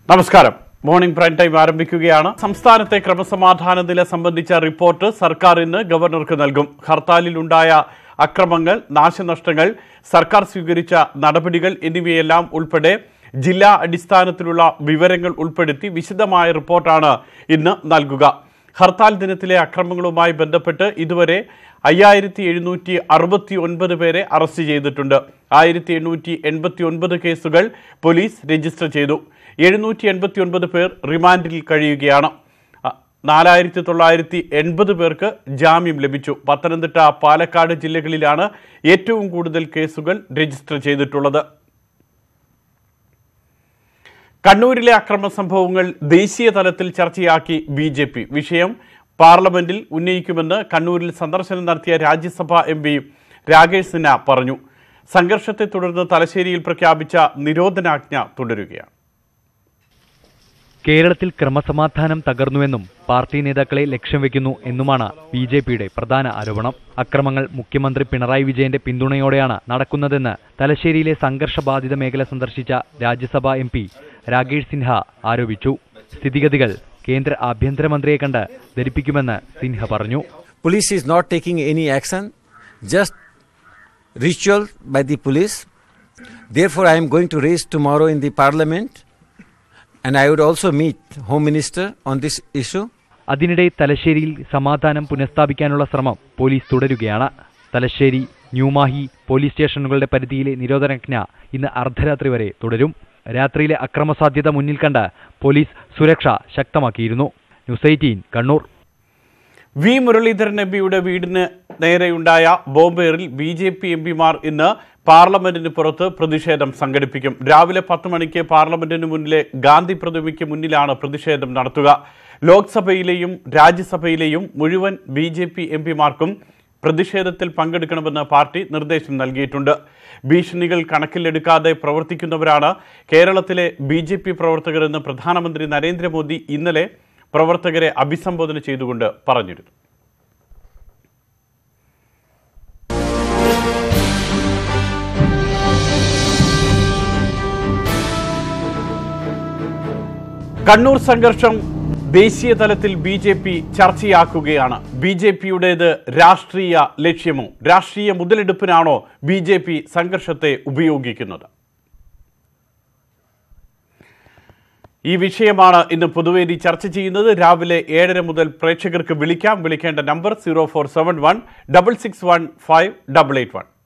നമസ്കാരം morning prime time ആരംഭിക്കുകയാണ് സംസ്ഥാനത്തെ ക്രമസമാധാന നില സംബന്ധിച്ച റിപ്പോർട്ട് സർക്കാർ ഇന്ന് ഗവർണർക്ക് നൽകും ഹർത്താലിലുണ്ടായ അക്രമങ്ങൾ നാശനഷ്ടങ്ങൾ സർക്കാർ സ്വീകരിച്ച നടപടികൾ എന്നിവയെല്ലാം ഉൾപ്പെടെ ജില്ലാ അടിസ്ഥാനത്തിലുള്ള വിവരങ്ങൾ ഉൾപ്പെടുത്തി വിശദമായ റിപ്പോർട്ടാണ് ഇന്ന് നൽകുക ഹർത്താൽ ദിനത്തിലെ അക്രമങ്ങളുമായി ബന്ധപ്പെട്ട് ഇതുവരെ അയ്യായിരത്തി എഴുന്നൂറ്റി അറുപത്തി ഒൻപത് പേരെ അറസ്റ്റ് ചെയ്തിട്ടുണ്ട് ആയിരത്തി എണ്ണൂറ്റി എൺപത്തി ഒൻപത് കേസുകൾ പോലീസ് രജിസ്റ്റർ ചെയ്തു എഴുന്നൂറ്റി എൺപത്തി ഒൻപത് പേർ റിമാൻഡിൽ കഴിയുകയാണ് നാലായിരത്തി തൊള്ളായിരത്തി എൺപത് പേർക്ക് ജാമ്യം ലഭിച്ചു പത്തനംതിട്ട പാലക്കാട് ജില്ലകളിലാണ് ഏറ്റവും കൂടുതൽ കേസുകൾ രജിസ്റ്റർ ചെയ്തിട്ടുള്ളത് കണ്ണൂരിലെ അക്രമ സംഭവങ്ങൾ ദേശീയ തലത്തിൽ ചർച്ചയാക്കി ബി ജെ പി വിഷയം പാർലമെന്റിൽ ഉന്നയിക്കുമെന്ന് കണ്ണൂരിൽ സന്ദർശനം നടത്തിയ രാജ്യസഭാ എം പി രാകേഷ് സിൻഹ പറഞ്ഞു സംഘർഷത്തെ തുടർന്ന് തലശ്ശേരിയിൽ പ്രഖ്യാപിച്ച നിരോധനാജ്ഞ തുടരുകയാണ് കേരളത്തിൽ ക്രമസമാധാനം തകർന്നുവെന്നും പാർട്ടി നേതാക്കളെ ലക്ഷ്യം വെക്കുന്നു എന്നുമാണ് ബി ജെ പിയുടെ പ്രധാന ആരോപണം അക്രമങ്ങൾ മുഖ്യമന്ത്രി പിണറായി വിജയന്റെ പിന്തുണയോടെയാണ് നടക്കുന്നതെന്ന് തലശ്ശേരിയിലെ സംഘർഷബാധിത മേഖല സന്ദർശിച്ച രാജ്യസഭാ എം പി രാകേഷ് സിൻഹ ആരോപിച്ചു സ്ഥിതിഗതികൾ കേന്ദ്ര ആഭ്യന്തരമന്ത്രിയെ കണ്ട് ധരിപ്പിക്കുമെന്ന് സിൻഹ പറഞ്ഞു Police is not taking any action, just ritual by the police. Therefore, I am going to raise tomorrow in the parliament, and I would also meet Home Minister on this issue. അതിനിടെ തലശ്ശേരിയിൽ സമാധാനം പുനഃസ്ഥാപിക്കാനുള്ള ശ്രമം police തുടരുകയാണ് Thalassery New Mahe police സ്റ്റേഷനുകളുടെ പരിധിയിലെ നിരോധനാജ്ഞ ഇന്ന് അർദ്ധരാത്രി വരെ തുടരും രാത്രിയിലെ അക്രമസാധ്യത മുന്നിൽ കണ്ട് പോലീസ് സുരക്ഷ ശക്തമാക്കിയിരുന്നു news eighteen Kannur V Muraleedharan M പിയുടെ വീടിന് നേരെയുണ്ടായ ബോംബേറിൽ ബി ജെ പി എം പിമാർ ഇന്ന് പാർലമെന്റിന് പുറത്ത് പ്രതിഷേധം സംഘടിപ്പിക്കും രാവിലെ പത്ത് മണിക്ക് പാർലമെന്റിന് മുന്നിലെ ഗാന്ധി പ്രതിമയ്ക്ക് മുന്നിലാണ് പ്രതിഷേധം നടത്തുക ലോക്സഭയിലെയും രാജ്യസഭയിലെയും മുഴുവൻ ബി ജെ പി എം പിമാർക്കും പ്രതിഷേധത്തിൽ പങ്കെടുക്കണമെന്ന് പാർട്ടി നിർദ്ദേശം നൽകിയിട്ടുണ്ട് ഭീഷണികൾ കണക്കിലെടുക്കാതെ പ്രവർത്തിക്കുന്നവരാണ് കേരളത്തിലെ ബി ജെ പി പ്രവർത്തകരെന്ന് പ്രധാനമന്ത്രി നരേന്ദ്രമോദി ഇന്നലെ പ്രവർത്തകരെ അഭിസംബോധന ചെയ്തുകൊണ്ട് പറഞ്ഞിരുന്നു കണ്ണൂർ സംഘർഷം ദേശീയ തലത്തിൽ ബി ജെ പി ചർച്ചയാക്കുകയാണ് ബി ജെ പിയുടേത് രാഷ്ട്രീയ ലക്ഷ്യമോ രാഷ്ട്രീയ മുതലെടുപ്പിനാണോ ബി ജെ പി സംഘർഷത്തെ ഉപയോഗിക്കുന്നത് ഈ വിഷയമാണ് ഇന്ന് പൊതുവേദി ചർച്ച ചെയ്യുന്നത് രാവിലെ ഏഴര മുതൽ പ്രേക്ഷകർക്ക് വിളിക്കാം വിളിക്കേണ്ട number zero four seven one double six one five double eight one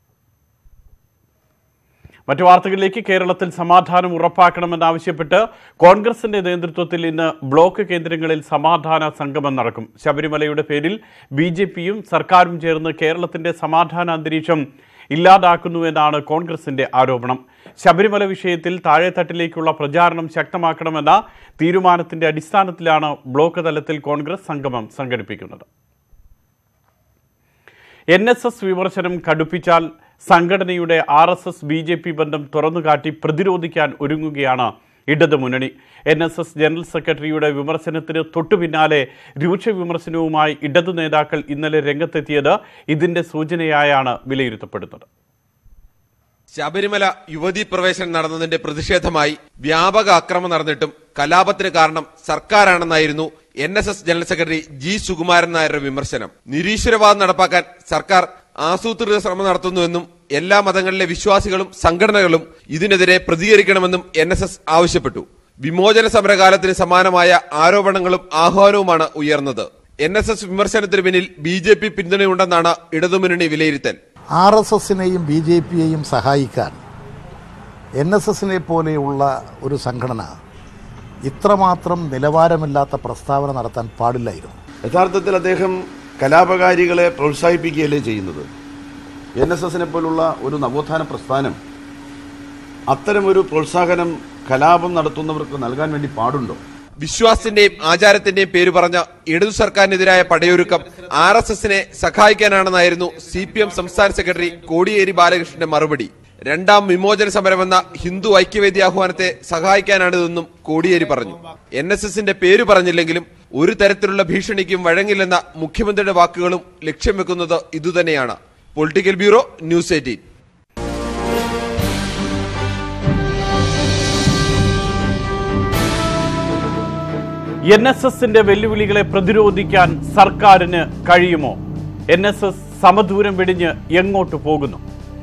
മറ്റു വാർത്തകളിലേക്ക് കേരളത്തിൽ സമാധാനം ഉറപ്പാക്കണമെന്നാവശ്യപ്പെട്ട് കോൺഗ്രസിന്റെ നേതൃത്വത്തിൽ ഇന്ന് ബ്ലോക്ക് കേന്ദ്രങ്ങളിൽ സമാധാന സംഗമം നടക്കും ശബരിമലയുടെ പേരിൽ ബി ജെ പിയും സർക്കാരും ചേർന്ന് കേരളത്തിന്റെ സമാധാന അന്തരീക്ഷം ഇല്ലാതാക്കുന്നുവെന്നാണ് കോൺഗ്രസിന്റെ ആരോപണം ശബരിമല വിഷയത്തിൽ താഴെത്തട്ടിലേക്കുള്ള പ്രചാരണം ശക്തമാക്കണമെന്ന തീരുമാനത്തിന്റെ അടിസ്ഥാനത്തിലാണ് ബ്ലോക്ക് തലത്തിൽ കോൺഗ്രസ് സംഗമം സംഘടിപ്പിക്കുന്നത് എൻ എസ് എസ് വിമർശനം കടുപ്പിച്ചാൽ സംഘടനയുടെ R S S B J P ബന്ധം തുറന്നുകാട്ടി പ്രതിരോധിക്കാൻ ഒരുങ്ങുകയാണ് ഇടതു മുന്നണി എൻ എസ് എസ് ജനറൽ സെക്രട്ടറിയുടെ വിമർശനത്തിന് തൊട്ടു പിന്നാലെ രൂക്ഷ വിമർശനവുമായി ഇടതു നേതാക്കൾ ഇന്നലെ രംഗത്തെത്തിയത് ഇതിന്റെ സൂചനയായാണ് വിലയിരുത്തപ്പെടുന്നത് ശബരിമല യുവതീ പ്രവേശനം നടന്നതിന്റെ പ്രതിഷേധമായി വ്യാപക അക്രമം നടന്നിട്ടും കലാപത്തിന് കാരണം സർക്കാരാണെന്നായിരുന്നു N S S general secretary G Sukumaran നായരുടെ വിമർശനം നിരീശ്വരവാദം നടപ്പാക്കാൻ സർക്കാർ ആസൂത്രിത ശ്രമം നടത്തുന്നുവെന്നും എല്ലാ മതങ്ങളിലെ വിശ്വാസികളും സംഘടനകളും ഇതിനെതിരെ പ്രതികരിക്കണമെന്നും എൻ എസ് എസ് ആവശ്യപ്പെട്ടു വിമോചന സമരകാലത്തിന് സമാനമായ ആരോപണങ്ങളും ആഹ്വാനവുമാണ് ഉയർന്നത് എൻ എസ് എസ് വിമർശനത്തിന് പിന്നിൽ ബി ജെ പി പിന്തുണയുണ്ടെന്നാണ് ഇടതുമുന്നണി വിലയിരുത്തൽ ആർ എസ് എസിനെയും ബി ജെ പിയെയും സഹായിക്കാൻ എൻ എസ് എസിനെ പോലെയുള്ള ഒരു സംഘടന ഇത്രമാത്രം നിലവാരമില്ലാത്ത പ്രസ്താവന നടത്താൻ പാടില്ലായിരുന്നു യഥാർത്ഥത്തിൽ അദ്ദേഹം കലാപകാരികളെ പ്രോത്സാഹിപ്പിക്കുകയല്ലേ ചെയ്യുന്നത് എൻ എസ് എസിനെ പോലുള്ള ഒരു നവോത്ഥാന പ്രസ്ഥാനം അത്തരമൊരു പ്രോത്സാഹനം കലാപം നടത്തുന്നവർക്ക് നൽകാൻ വേണ്ടി പാടുണ്ടോ വിശ്വാസത്തിന്റെയും ആചാരത്തിന്റെയും പേര് പറഞ്ഞ ഇടതു സർക്കാരിനെതിരായ പടയൊരുക്കം ആർ എസ് എസിനെ സഹായിക്കാനാണെന്നായിരുന്നു സി പി എം സംസ്ഥാന സെക്രട്ടറി കോടിയേരി ബാലകൃഷ്ണന്റെ മറുപടി രണ്ടാം വിമോചന സമരമെന്ന ഹിന്ദു ഐക്യവേദി ആഹ്വാനത്തെ സഹായിക്കാനാണിതെന്നും കോടിയേരി പറഞ്ഞു എൻ എസ് എസിന്റെ പേര് പറഞ്ഞില്ലെങ്കിലും ഒരു തരത്തിലുള്ള ഭീഷണിക്കും വഴങ്ങില്ലെന്ന മുഖ്യമന്ത്രിയുടെ വാക്കുകളും ലക്ഷ്യം വെക്കുന്നത് ഇതുതന്നെയാണ് political bureau news eighteen N S എസിന്റെ വെല്ലുവിളികളെ പ്രതിരോധിക്കാൻ സർക്കാരിന് കഴിയുമോ എൻ എസ് എസ് സമദൂരം വെടിഞ്ഞ് എങ്ങോട്ട് പോകുന്നു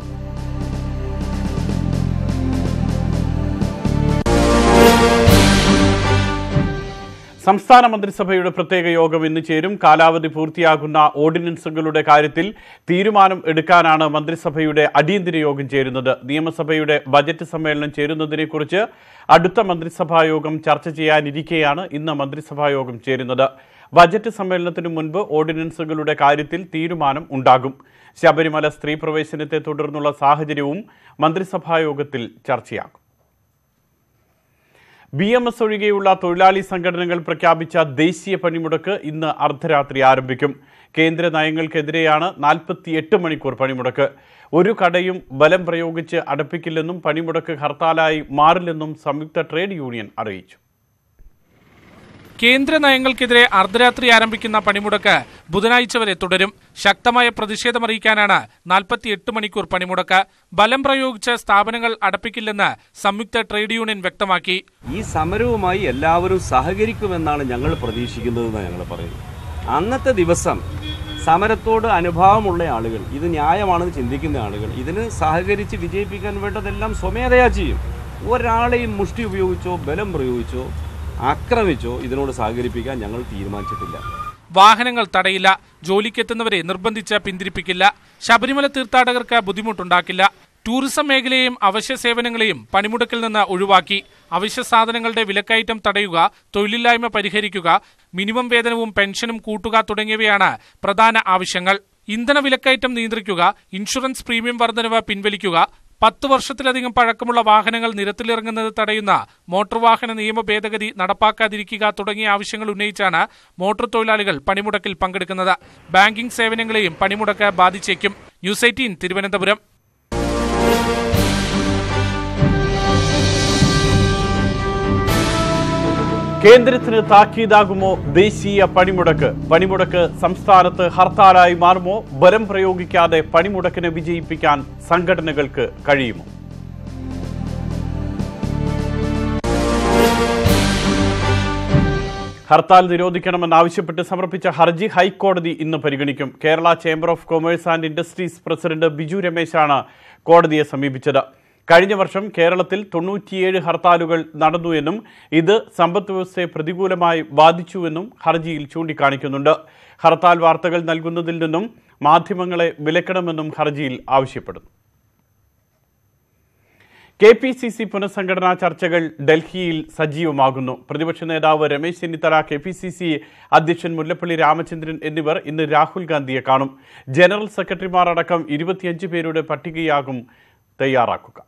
സംസ്ഥാന മന്ത്രിസഭയുടെ പ്രത്യേക യോഗം ഇന്ന് ചേരും കാലാവധി പൂർത്തിയാകുന്ന ഓർഡിനൻസുകളുടെ കാര്യത്തിൽ തീരുമാനം എടുക്കാനാണ് മന്ത്രിസഭയുടെ അടിയന്തര യോഗം ചേരുന്നത് നിയമസഭയുടെ ബജറ്റ് സമ്മേളനം ചേരുന്നതിനെക്കുറിച്ച് അടുത്ത മന്ത്രിസഭാ യോഗം ചർച്ച ചെയ്യാനിരിക്കെയാണ് ഇന്ന് മന്ത്രിസഭാ യോഗം ചേരുന്നത് ബജറ്റ് സമ്മേളനത്തിനു മുൻപ് ഓർഡിനൻസുകളുടെ കാര്യത്തിൽ തീരുമാനം ഉണ്ടാകും ശബരിമല സ്ത്രീ പ്രവേശനത്തെ തുടർന്നുള്ള സാഹചര്യവും മന്ത്രിസഭാ യോഗത്തിൽ ചർച്ചയാകും ബി എം എസ് ഒഴികെയുള്ള തൊഴിലാളി സംഘടനകൾ പ്രഖ്യാപിച്ച ദേശീയ പണിമുടക്ക് ഇന്ന് അർദ്ധരാത്രി ആരംഭിക്കും കേന്ദ്ര നയങ്ങൾക്കെതിരെയാണ് നാൽപ്പത്തിയെട്ട് മണിക്കൂർ പണിമുടക്ക് ഒരു കടയും ബലം പ്രയോഗിച്ച് അടപ്പിക്കില്ലെന്നും പണിമുടക്ക് ഹർത്താലായി മാറില്ലെന്നും സംയുക്ത ട്രേഡ് യൂണിയൻ അറിയിച്ചു കേന്ദ്ര നയങ്ങൾക്കെതിരെ അർദ്ധരാത്രി ആരംഭിക്കുന്ന പണിമുടക്ക് ബുധനാഴ്ച വരെ തുടരും ശക്തമായ പ്രതിഷേധമറിയിക്കാനാണ് നാൽപ്പത്തിയെട്ട് മണിക്കൂർ പണിമുടക്ക് ബലം പ്രയോഗിച്ച് സ്ഥാപനങ്ങൾ അടപ്പിക്കില്ലെന്ന് സംയുക്ത ട്രേഡ് യൂണിയൻ വ്യക്തമാക്കി ഈ സമരവുമായി എല്ലാവരും സഹകരിക്കുമെന്നാണ് ഞങ്ങൾ പ്രതീക്ഷിക്കുന്നതെന്ന് ഞങ്ങൾ പറയുന്നു അന്നത്തെ ദിവസം സമരത്തോട് അനുഭാവമുള്ള ആളുകൾ ഇത് ന്യായമാണെന്ന് ചിന്തിക്കുന്ന ആളുകൾ ഇതിന് സഹകരിച്ച് വിജയിപ്പിക്കാൻ വേണ്ടതെല്ലാം സ്വമേധയാ ചെയ്യും ഒരാളെയും മുഷ്ടി ഉപയോഗിച്ചോ ബലം പ്രയോഗിച്ചോ ആക്രമിച്ചോ ഇതിനോട് സഹകരിപ്പിക്കാൻ ഞങ്ങൾ തീരുമാനിച്ചിട്ടില്ല വാഹനങ്ങൾ തടയില്ല ജോലിക്കെത്തുന്നവരെ നിർബന്ധിച്ച് പിന്തിരിപ്പിക്കില്ല ശബരിമല തീർത്ഥാടകർക്ക് ബുദ്ധിമുട്ടുണ്ടാക്കില്ല ടൂറിസം മേഖലയെയും അവശ്യ സേവനങ്ങളെയും പണിമുടക്കിൽ നിന്ന് ഒഴിവാക്കി അവശ്യ സാധനങ്ങളുടെ വിലക്കയറ്റം തടയുക തൊഴിലില്ലായ്മ പരിഹരിക്കുക മിനിമം വേതനവും പെൻഷനും കൂട്ടുക തുടങ്ങിയവയാണ് പ്രധാന ആവശ്യങ്ങൾ ഇന്ധന വിലക്കയറ്റം നിയന്ത്രിക്കുക ഇൻഷുറൻസ് പ്രീമിയം വർധനവ് പിൻവലിക്കുക പത്ത് വർഷത്തിലധികം പഴക്കമുള്ള വാഹനങ്ങൾ നിരത്തിലിറങ്ങുന്നത് തടയുന്ന മോട്ടോർ വാഹന നിയമ ഭേദഗതി നടപ്പാക്കാതിരിക്കുക തുടങ്ങിയ ആവശ്യങ്ങൾ ഉന്നയിച്ചാണ് മോട്ടോർ തൊഴിലാളികൾ പണിമുടക്കിൽ പങ്കെടുക്കുന്നത് ബാങ്കിംഗ് സേവനങ്ങളെയും പണിമുടക്ക് ബാധിച്ചേക്കും ന്യൂസ് എയ്റ്റീൻ തിരുവനന്തപുരം കേന്ദ്രത്തിന് താക്കീതാകുമോ ദേശീയ പണിമുടക്ക് പണിമുടക്ക് സംസ്ഥാനത്ത് ഹർത്താലായി മാറുമോ ബലം പ്രയോഗിക്കാതെ പണിമുടക്കിനെ വിജയിപ്പിക്കാൻ സംഘടനകൾക്ക് കഴിയുമോ ഹർത്താൽ നിരോധിക്കണമെന്നാവശ്യപ്പെട്ട് സമർപ്പിച്ച ഹർജി ഹൈക്കോടതി ഇന്ന് പരിഗണിക്കും Kerala chamber of commerce and industries president Biju രമേശാണ് കോടതിയെ സമീപിച്ചത് കഴിഞ്ഞ വർഷം കേരളത്തിൽ തൊണ്ണൂറ്റിയേഴ് ഹർത്താലുകൾ നടന്നു എന്നും ഇത് സമ്പദ് വ്യവസ്ഥയെ പ്രതികൂലമായി ബാധിച്ചുവെന്നും ഹർജിയിൽ ചൂണ്ടിക്കാണിക്കുന്നുണ്ട് ഹർത്താൽ വാർത്തകൾ നൽകുന്നതിൽ നിന്നും മാധ്യമങ്ങളെ വിലക്കണമെന്നും ഹർജിയിൽ ആവശ്യപ്പെടുന്നു കെ പി സി സി പുനഃസംഘടനാ ചർച്ചകൾ ഡൽഹിയിൽ സജീവമാകുന്നു പ്രതിപക്ഷ നേതാവ് Ramesh Chennithala K P C C അധ്യക്ഷൻ മുല്ലപ്പള്ളി രാമചന്ദ്രൻ എന്നിവർ ഇന്ന് രാഹുൽ ഗാന്ധിയെ കാണും ജനറൽ സെക്രട്ടറിമാർ അടക്കം ഇരുപത്തിയഞ്ച് പേരുടെ പട്ടികയാകും തയ്യാറാക്കുക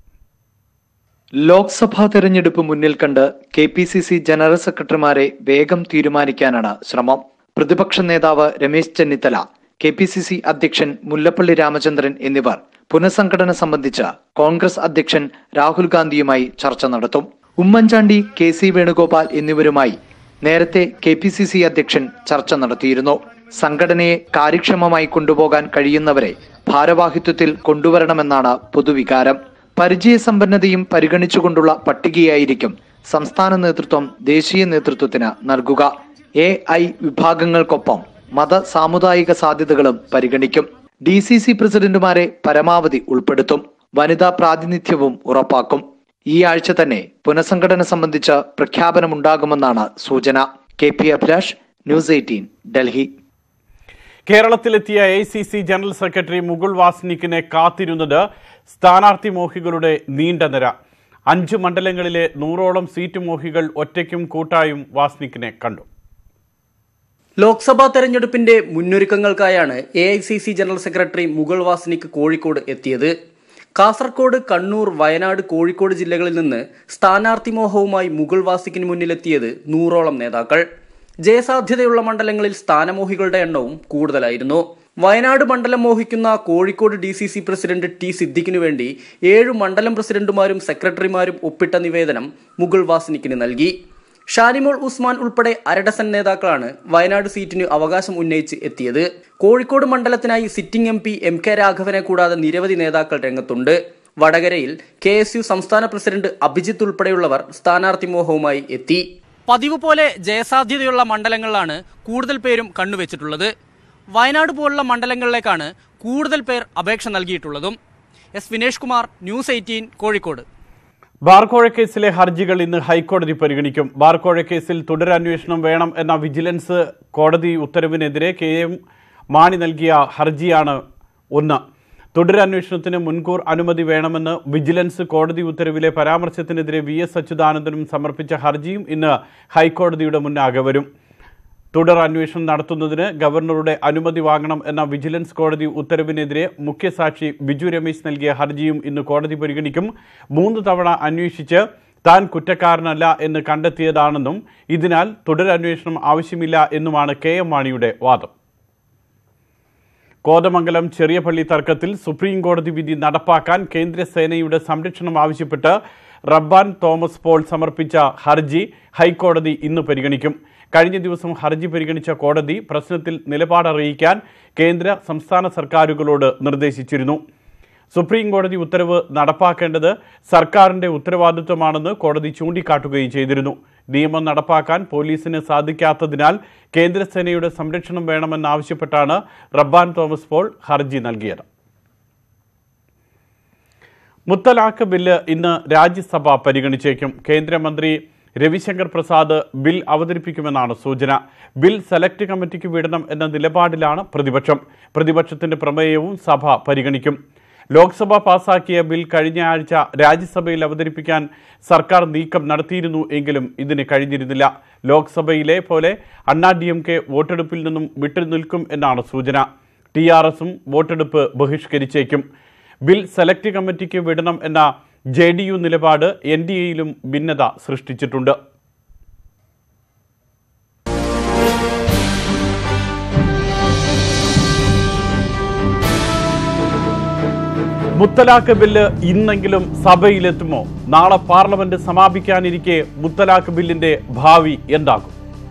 ലോക്സഭാ തെരഞ്ഞെടുപ്പ് മുന്നിൽ കണ്ട് K P C C general സെക്രട്ടറിമാരെ വേഗം തീരുമാനിക്കാനാണ് ശ്രമം പ്രതിപക്ഷ നേതാവ് Ramesh Chennithala K P C C അധ്യക്ഷൻ മുല്ലപ്പള്ളി രാമചന്ദ്രൻ എന്നിവർ പുനഃസംഘടന സംബന്ധിച്ച് കോൺഗ്രസ് അധ്യക്ഷൻ രാഹുൽ ഗാന്ധിയുമായി ചർച്ച നടത്തും ഉമ്മൻചാണ്ടി കെ സി വേണുഗോപാൽ എന്നിവരുമായി നേരത്തെ കെ പി സി സി അധ്യക്ഷൻ ചർച്ച നടത്തിയിരുന്നു സംഘടനയെ കാര്യക്ഷമമായി കൊണ്ടുപോകാൻ കഴിയുന്നവരെ ഭാരവാഹിത്വത്തിൽ കൊണ്ടുവരണമെന്നാണ് പൊതുവികാരം പരിചയസമ്പന്നതയും പരിഗണിച്ചുകൊണ്ടുള്ള പട്ടികയായിരിക്കും സംസ്ഥാന നേതൃത്വം ദേശീയ നേതൃത്വത്തിന് നൽകുക എ ഐ വിഭാഗങ്ങൾക്കൊപ്പം മത സാമുദായിക സാധ്യതകളും പരിഗണിക്കും ഡി സി സി പ്രസിഡന്റുമാരെ പരമാവധി ഉൾപ്പെടുത്തും വനിതാ പ്രാതിനിധ്യവും ഉറപ്പാക്കും ഈ ആഴ്ച തന്നെ പുനഃസംഘടന സംബന്ധിച്ച് പ്രഖ്യാപനമുണ്ടാകുമെന്നാണ് സൂചന K P Abhilash news eighteen Delhi കേരളത്തിലെത്തിയ A C C general secretary Mukul വാസ്നിക്കിനെ കാത്തിരുന്നത് സ്ഥാനാർത്ഥി മോഹികളുടെ നീണ്ട നിര അഞ്ച് മണ്ഡലങ്ങളിലെ നൂറോളം സീറ്റ് മോഹികൾ ഒറ്റയ്ക്കും കൂട്ടായും വാസ്നിക്കിനെ കണ്ടു ലോക്സഭാ തെരഞ്ഞെടുപ്പിന്റെ മുന്നൊരുക്കങ്ങൾക്കായാണ് A I C C general secretary Mukul Wasnik Kozhikode എത്തിയത് കാസർകോട് കണ്ണൂർ വയനാട് കോഴിക്കോട് ജില്ലകളിൽ നിന്ന് സ്ഥാനാർത്ഥി മോഹവുമായി മുഗൾ വാസിക്കിന് മുന്നിലെത്തിയത് നൂറോളം നേതാക്കൾ ജയസാധ്യതയുള്ള മണ്ഡലങ്ങളിൽ സ്ഥാനമോഹികളുടെ എണ്ണവും കൂടുതലായിരുന്നു വയനാട് മണ്ഡലം മോഹിക്കുന്ന Kozhikode D C C president T സിദ്ദിഖിനു വേണ്ടി ഏഴു മണ്ഡലം പ്രസിഡന്റുമാരും സെക്രട്ടറിമാരും ഒപ്പിട്ട നിവേദനം മുഗൾ വാസിനിക്കിന് നൽകി ഷാനിമോൾ ഉസ്മാൻ ഉൾപ്പെടെ അരഡസൻ നേതാക്കളാണ് വയനാട് സീറ്റിന് അവകാശം ഉന്നയിച്ച് എത്തിയത് കോഴിക്കോട് മണ്ഡലത്തിനായി sitting M P M K രാഘവനെ കൂടാതെ നിരവധി നേതാക്കൾ രംഗത്തുണ്ട് വടകരയിൽ കെ എസ് യു സംസ്ഥാന പ്രസിഡന്റ് അഭിജിത്ത് ഉൾപ്പെടെയുള്ളവർ സ്ഥാനാർത്ഥി മോഹവുമായി എത്തി പതിവ് പോലെ ജയസാധ്യതയുള്ള മണ്ഡലങ്ങളിലാണ് കൂടുതൽ പേരും കണ്ണുവെച്ചിട്ടുള്ളത് വയനാട് പോലുള്ള മണ്ഡലങ്ങളിലേക്കാണ് കൂടുതൽ പേർ അപേക്ഷ നൽകിയിട്ടുള്ളതും S Vinesh Kumar news eighteen Kozhikode ബാർക്കോഴ കേസിലെ ഹർജികൾ ഇന്ന് ഹൈക്കോടതി പരിഗണിക്കും ബാർക്കോഴ കേസിൽ തുടരന്വേഷണം വേണം എന്ന വിജിലൻസ് കോടതി ഉത്തരവിനെതിരെ കെ എം മാണി നൽകിയ ഹർജിയാണ് ഒന്ന് തുടരന്വേഷണത്തിന് മുൻകൂർ അനുമതി വേണമെന്ന് വിജിലൻസ് കോടതി ഉത്തരവിലെ പരാമർശത്തിനെതിരെ വി എസ് അച്യുതാനന്ദനും സമർപ്പിച്ച ഹർജിയും ഇന്ന് ഹൈക്കോടതിയുടെ മുന്നാകെ വരും തുടർ അന്വേഷണം നടത്തുന്നതിന് ഗവർണറുടെ അനുമതി വാങ്ങണം എന്ന വിജിലൻസ് കോടതി ഉത്തരവിനെതിരെ മുഖ്യസാക്ഷി ബിജു രമേശ് നൽകിയ ഹർജിയും ഇന്ന് കോടതി പരിഗണിക്കും മൂന്ന് തവണ അന്വേഷിച്ച് താൻ കുറ്റക്കാരനല്ല എന്ന് കണ്ടെത്തിയതാണെന്നും ഇതിനാൽ തുടരന്വേഷണം ആവശ്യമില്ല എന്നുമാണ് കെ എം മാണിയുടെ വാദം കോതമംഗലം ചെറിയപള്ളി തർക്കത്തിൽ സുപ്രീം കോടതി വിധി നടപ്പാക്കാൻ കേന്ദ്രസേനയുടെ സംരക്ഷണം ആവശ്യപ്പെട്ട് റബ്ബാൻ തോമസ് പോൾ സമർപ്പിച്ച ഹർജി ഹൈക്കോടതി ഇന്ന് പരിഗണിക്കും കഴിഞ്ഞ ദിവസം ഹർജി പരിഗണിച്ച കോടതി പ്രശ്നത്തിൽ നിലപാടറിയിക്കാൻ കേന്ദ്ര സംസ്ഥാന സർക്കാരുകളോട് നിർദ്ദേശിച്ചിരുന്നു സുപ്രീം കോടതി ഉത്തരവ് നടപ്പാക്കേണ്ടത് സർക്കാരിന്റെ ഉത്തരവാദിത്വമാണെന്ന് കോടതി ചൂണ്ടിക്കാട്ടുകയും ചെയ്തിരുന്നു നിയമം നടപ്പാക്കാൻ പോലീസിന് സാധിക്കാത്തതിനാൽ കേന്ദ്രസേനയുടെ സംരക്ഷണം വേണമെന്നാവശ്യപ്പെട്ടാണ് റബ്ബാൻ തോമസ് പോൾ ഹർജി നൽകിയത് മുത്തലാഖ് ബില്ല് ഇന്ന് രാജ്യസഭ പരിഗണിച്ചേക്കും കേന്ദ്രമന്ത്രി രവിശങ്കർ പ്രസാദ് ബിൽ അവതരിപ്പിക്കുമെന്നാണ് സൂചന ബിൽ സെലക്ട് കമ്മിറ്റിക്ക് വിടണം എന്ന നിലപാടിലാണ് പ്രതിപക്ഷം പ്രതിപക്ഷത്തിന്റെ പ്രമേയവും സഭ പരിഗണിക്കും ലോക്സഭ പാസാക്കിയ ബിൽ കഴിഞ്ഞ ആഴ്ച രാജ്യസഭയിൽ അവതരിപ്പിക്കാൻ സർക്കാർ നീക്കം നടത്തിയിരുന്നു എങ്കിലും ഇതിന് കഴിഞ്ഞിരുന്നില്ല ലോക്സഭയിലെ പോലെ അണ്ണാ ഡി എം കെ വോട്ടെടുപ്പിൽ നിന്നും വിട്ടുനിൽക്കും എന്നാണ് സൂചന ടി ആർ എസും വോട്ടെടുപ്പ് ബഹിഷ്കരിച്ചേക്കും ബിൽ സെലക്ട് കമ്മിറ്റിക്ക് വിടണം എന്ന ജെ ഡി യു നിലപാട് എൻ ഡി എയിലും ഭിന്നത സൃഷ്ടിച്ചിട്ടുണ്ട് മുത്തലാഖ് ബില്ല് ഇന്നെങ്കിലും സഭയിലെത്തുമോ നാളെ പാർലമെന്റ് സമാപിക്കാനിരിക്കെ മുത്തലാഖ് ബില്ലിന്റെ ഭാവി എന്താകും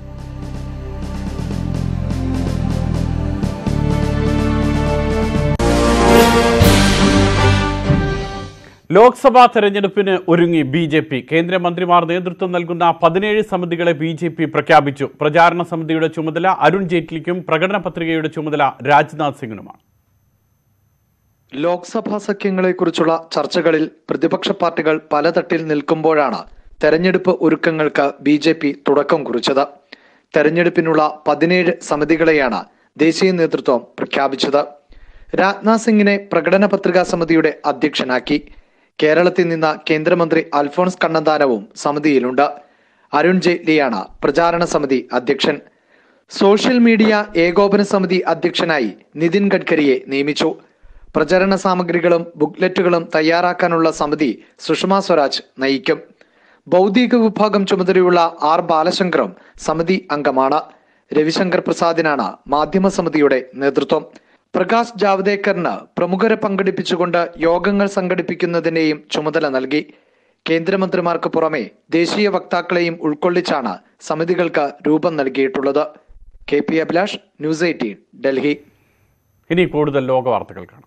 ലോക്സഭാ തെരഞ്ഞെടുപ്പിന് ഒരുങ്ങി ബി ജെ പി കേന്ദ്രമന്ത്രിമാർ നേതൃത്വം നൽകുന്ന പതിനേഴ് സമിതികളെ ബി ജെ പി പ്രഖ്യാപിച്ചു പ്രചാരണ സമിതിയുടെ ചുമതല അരുൺ ജെയ്റ്റ്ലിക്കും പ്രകടന പത്രികയുടെ ചുമതല രാജ്നാഥ് സിംഗിനുമാണ് ലോക്സഭാ സഖ്യങ്ങളെക്കുറിച്ചുള്ള ചർച്ചകളിൽ പ്രതിപക്ഷ പാർട്ടികൾ പലതട്ടിൽ നിൽക്കുമ്പോഴാണ് തെരഞ്ഞെടുപ്പ് ഒരുക്കങ്ങൾക്ക് ബി ജെ പി തുടക്കം കുറിച്ചത് തെരഞ്ഞെടുപ്പിനുള്ള പതിനേഴ് സമിതികളെയാണ് ദേശീയ നേതൃത്വം പ്രഖ്യാപിച്ചത് രാജ്നാഥ് സിംഗിനെ പ്രകടന പത്രികാ സമിതിയുടെ അധ്യക്ഷനാക്കി കേരളത്തിൽ നിന്ന് കേന്ദ്രമന്ത്രി അൽഫോൺസ് കണ്ണന്താനവും സമിതിയിലുണ്ട് അരുൺ ജെയ്റ്റ്ലിയാണ് പ്രചാരണ സമിതി അധ്യക്ഷൻ സോഷ്യൽ മീഡിയ ഏകോപന സമിതി അധ്യക്ഷനായി നിതിൻ ഗഡ്കരിയെ നിയമിച്ചു പ്രചരണ സാമഗ്രികളും ബുക്ക്ലെറ്റുകളും തയ്യാറാക്കാനുള്ള സമിതി സുഷമ സ്വരാജ് നയിക്കും ബൗദ്ധിക വിഭാഗം ചുമതലയുള്ള ആർ ബാലശങ്കറും സമിതി അംഗമാണ് രവിശങ്കർ പ്രസാദിനാണ് മാധ്യമ സമിതിയുടെ നേതൃത്വം പ്രകാശ് ജാവ്ദേക്കറിന് പ്രമുഖരെ പങ്കെടുപ്പിച്ചുകൊണ്ട് യോഗങ്ങൾ സംഘടിപ്പിക്കുന്നതിന്റെയും ചുമതല നൽകി കേന്ദ്രമന്ത്രിമാർക്ക് പുറമെ ദേശീയ വക്താക്കളെയും ഉൾക്കൊള്ളിച്ചാണ് സമിതികൾക്ക് രൂപം നൽകിയിട്ടുള്ളത് K P Abhilash news eighteen Delhi ഇനി കൂടുതൽ ലോക വാർത്തകൾ കാണാം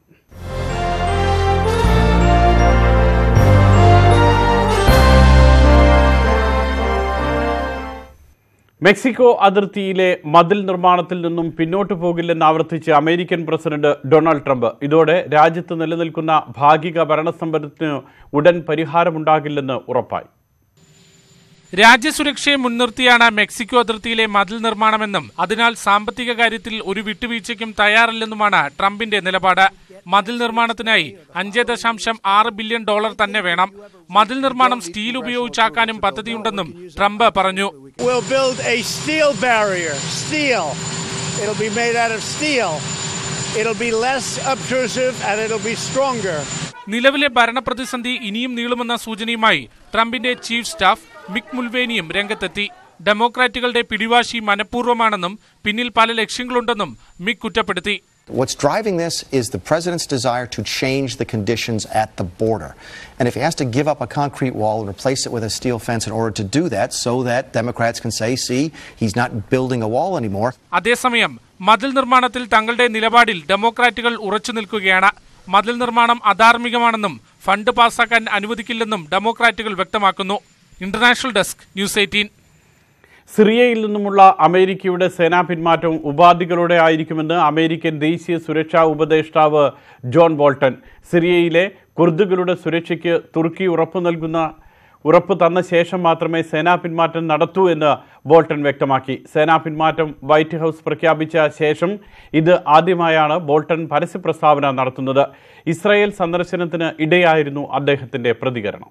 മെക്സിക്കോ അതിർത്തിയിലെ മതിൽ നിർമ്മാണത്തിൽ നിന്നും പിന്നോട്ടു പോകില്ലെന്ന് ആവർത്തിച്ച് അമേരിക്കൻ പ്രസിഡന്റ് ഡൊണാൾഡ് ട്രംപ് ഇതോടെ രാജ്യത്ത് നിലനിൽക്കുന്ന ഭാഗിക ഭരണസമ്പത്തിന് ഉടൻ പരിഹാരമുണ്ടാകില്ലെന്ന് ഉറപ്പായി രാജ്യസുരക്ഷയെ മുൻനിർത്തിയാണ് മെക്സിക്കോ അതിർത്തിയിലെ മതിൽ നിർമ്മാണമെന്നും അതിനാൽ സാമ്പത്തിക കാര്യത്തിൽ ഒരു വിട്ടുവീഴ്ചയ്ക്കും തയ്യാറല്ലെന്നുമാണ് ട്രംപിന്റെ നിലപാട് മതിൽ നിർമ്മാണത്തിനായി അഞ്ച് ദശാംശം ആറ് ബില്യൺ ഡോളർ തന്നെ വേണം മതിൽ നിർമ്മാണം സ്റ്റീൽ ഉപയോഗിച്ചാക്കാനും പദ്ധതിയുണ്ടെന്നും ട്രംപ് പറഞ്ഞു We'll build a steel barrier. Steel. It'll be made out of steel. It'll be less obtrusive and it'll be stronger. നിലവിലെ ഭരണപ്രതിസന്ധി ഇനിയും നീളുമെന്ന സൂചനയുമായി ട്രംപിന്റെ ചീഫ് സ്റ്റാഫ് മിക് മുൽവേനിയും രംഗത്തെത്തി ഡെമോക്രാറ്റുകളുടെ പിടിവാശി മനഃപൂർവ്വമാണെന്നും പിന്നിൽ പല ലക്ഷ്യങ്ങളുണ്ടെന്നും മിക് കുറ്റപ്പെടുത്തി What's driving this is the president's desire to change the conditions at the border. And if he has to give up a concrete wall and replace it with a steel fence in order to do that, so that Democrats can say, see, he's not building a wall anymore. അതേസമയം മതിൽ നിർമ്മാണത്തിൽ തങ്ങളുടെ നിലപാടിൽ ഡെമോക്രാറ്റുകൾ ഉറച്ചു നിൽക്കുകയാണ് മതിൽ നിർമ്മാണം അധാർമികമാണെന്നും fund പാസാക്കാൻ അനുവദിക്കില്ലെന്നും ഡെമോക്രാറ്റുകൾ വ്യക്തമാക്കുന്നു ഇന്റർനാഷണൽ ഡെസ്ക് ന്യൂസ് എയ്റ്റീൻ സിറിയയിൽ നിന്നുമുള്ള അമേരിക്കയുടെ സേനാ പിന്മാറ്റം ഉപാധികളോടെ ആയിരിക്കുമെന്ന് അമേരിക്കൻ ദേശീയ സുരക്ഷാ ഉപദേഷ്ടാവ് ജോൺ ബോൾട്ടൺ സിറിയയിലെ കുർദുകളുടെ സുരക്ഷയ്ക്ക് തുർക്കി ഉറപ്പു നൽകുന്ന ഉറപ്പ് തന്ന ശേഷം മാത്രമേ സേനാ പിന്മാറ്റം നടത്തൂ എന്ന് ബോൾട്ടൺ വ്യക്തമാക്കി സേനാ പിന്മാറ്റം വൈറ്റ് ഹൗസ് പ്രഖ്യാപിച്ച ശേഷം ഇത് ആദ്യമായാണ് ബോൾട്ടൺ പരസ്യ പ്രസ്താവന നടത്തുന്നത് ഇസ്രായേൽ സന്ദർശനത്തിന് ഇടയായിരുന്നു അദ്ദേഹത്തിന്റെ പ്രതികരണം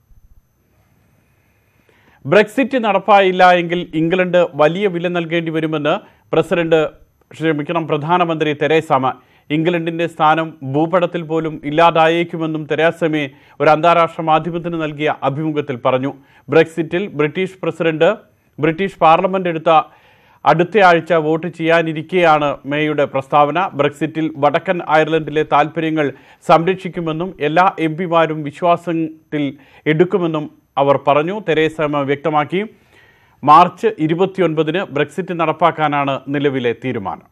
ബ്രെക്സിറ്റ് നടപ്പായില്ല എങ്കിൽ ഇംഗ്ലണ്ട് വലിയ വില നൽകേണ്ടി വരുമെന്ന് പ്രസിഡന്റ് ക്ഷമിക്കണം പ്രധാനമന്ത്രി തെരേസ മേ ഇംഗ്ലണ്ടിന്റെ സ്ഥാനം ഭൂപടത്തിൽ പോലും ഇല്ലാതായേക്കുമെന്നും തെരേസ മേ ഒരു അന്താരാഷ്ട്ര മാധ്യമത്തിന് നൽകിയ അഭിമുഖത്തിൽ പറഞ്ഞു ബ്രെക്സിറ്റിൽ ബ്രിട്ടീഷ് പ്രസിഡന്റ് ബ്രിട്ടീഷ് പാർലമെന്റ് എടുത്ത അടുത്തയാഴ്ച വോട്ട് ചെയ്യാനിരിക്കെയാണ് മേയുടെ പ്രസ്താവന ബ്രെക്സിറ്റിൽ വടക്കൻ അയർലൻഡിലെ താൽപ്പര്യങ്ങൾ സംരക്ഷിക്കുമെന്നും എല്ലാ എം പിമാരും വിശ്വാസത്തിൽ എടുക്കുമെന്നും അവർ പറഞ്ഞു തെരേസ മേ വ്യക്തമാക്കി മാർച്ച് ഇരുപത്തിയൊൻപതിന് ബ്രെക്സിറ്റ് നടപ്പാക്കാനാണ് നിലവിലെ തീരുമാനം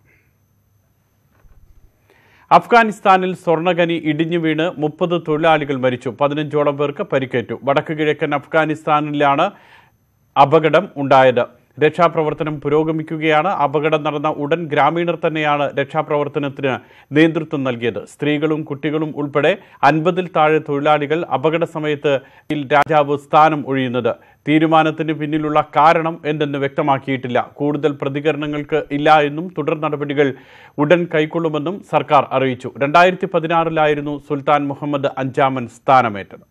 അഫ്ഗാനിസ്ഥാനിൽ സ്വർണ്ണഖനി ഇടിഞ്ഞു വീണ് മുപ്പത് തൊഴിലാളികൾ മരിച്ചു പതിനഞ്ചോളം പേർക്ക് പരിക്കേറ്റു വടക്ക് കിഴക്കൻ അഫ്ഗാനിസ്ഥാനിലാണ് അപകടം ഉണ്ടായത് രക്ഷാപ്രവർത്തനം പുരോഗമിക്കുകയാണ് അപകടം നടന്ന ഉടൻ ഗ്രാമീണർ തന്നെയാണ് രക്ഷാപ്രവർത്തനത്തിന് നേതൃത്വം നൽകിയത് സ്ത്രീകളും കുട്ടികളും ഉൾപ്പെടെ അൻപതിൽ താഴെ തൊഴിലാളികൾ അപകട സമയത്ത് ഇതിൽ രാജാവ് സ്ഥാനം ഒഴിയുന്നത് തീരുമാനത്തിന് പിന്നിലുള്ള കാരണം എന്തെന്ന് വ്യക്തമാക്കിയിട്ടില്ല കൂടുതൽ പ്രതികരണങ്ങൾക്ക് ഇല്ല എന്നും തുടർ നടപടികൾ ഉടൻ കൈക്കൊള്ളുമെന്നും സർക്കാർ അറിയിച്ചു രണ്ടായിരത്തി പതിനാറിലായിരുന്നു സുൽത്താൻ മുഹമ്മദ് അഞ്ചാമൻ സ്ഥാനമേറ്റത്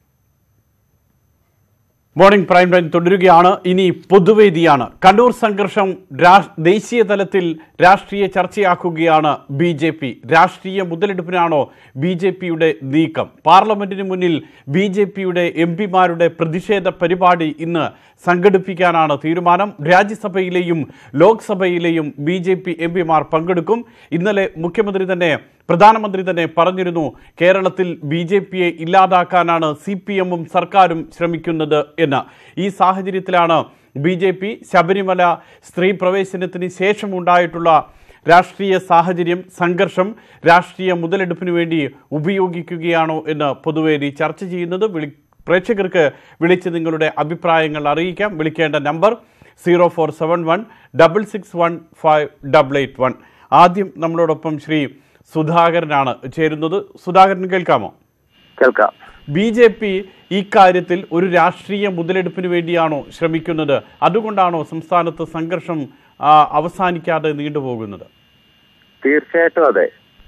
മോർണിംഗ് പ്രൈം ടൈം തുടരുകയാണ് ഇനി പൊതുവേദിയാണ് കണ്ണൂർ സംഘർഷം രാ- ദേശീയ തലത്തിൽ രാഷ്ട്രീയ ചർച്ചയാക്കുകയാണ് ബി ജെ പി രാഷ്ട്രീയ മുതലെടുപ്പിനാണോ ബി ജെ പിയുടെ നീക്കം പാർലമെന്റിന് മുന്നിൽ ബി ജെ പിയുടെ എം പിമാരുടെ പ്രതിഷേധ പരിപാടി ഇന്ന് സംഘടിപ്പിക്കാനാണ് തീരുമാനം രാജ്യസഭയിലെയും ലോക്സഭയിലെയും ബി ജെ പി എം പിമാർ പങ്കെടുക്കും ഇന്നലെ മുഖ്യമന്ത്രി തന്നെ പ്രധാനമന്ത്രി തന്നെ പറഞ്ഞിരുന്നു കേരളത്തിൽ ബി ജെ പിയെ ഇല്ലാതാക്കാനാണ് സി പി എമ്മും സർക്കാരും ശ്രമിക്കുന്നത് എന്ന് ഈ സാഹചര്യത്തിലാണ് ബി ജെ പി ശബരിമല സ്ത്രീ പ്രവേശനത്തിന് ശേഷമുണ്ടായിട്ടുള്ള രാഷ്ട്രീയ സാഹചര്യം സംഘർഷം രാഷ്ട്രീയ മുതലെടുപ്പിന് വേണ്ടി ഉപയോഗിക്കുകയാണോ എന്ന് പൊതുവേദി ചർച്ച ചെയ്യുന്നത് വിളി പ്രേക്ഷകർക്ക് വിളിച്ച് നിങ്ങളുടെ അഭിപ്രായങ്ങൾ അറിയിക്കാം വിളിക്കേണ്ട number zero four seven one double six one five double eight one ആദ്യം നമ്മളോടൊപ്പം ശ്രീ സുധാകരനാണ് ചേരുന്നത് സുധാകരൻ കേൾക്കാമോ കേൾക്കാം ബി ജെ പി ഈ കാര്യത്തിൽ ഒരു രാഷ്ട്രീയ മുതലെടുപ്പിന് വേണ്ടിയാണോ ശ്രമിക്കുന്നത് അതുകൊണ്ടാണോ സംസ്ഥാനത്ത് സംഘർഷം ആ, അവസാനിക്കാതെ നീണ്ടുപോകുന്നത് തീർച്ചയായിട്ടും അതെ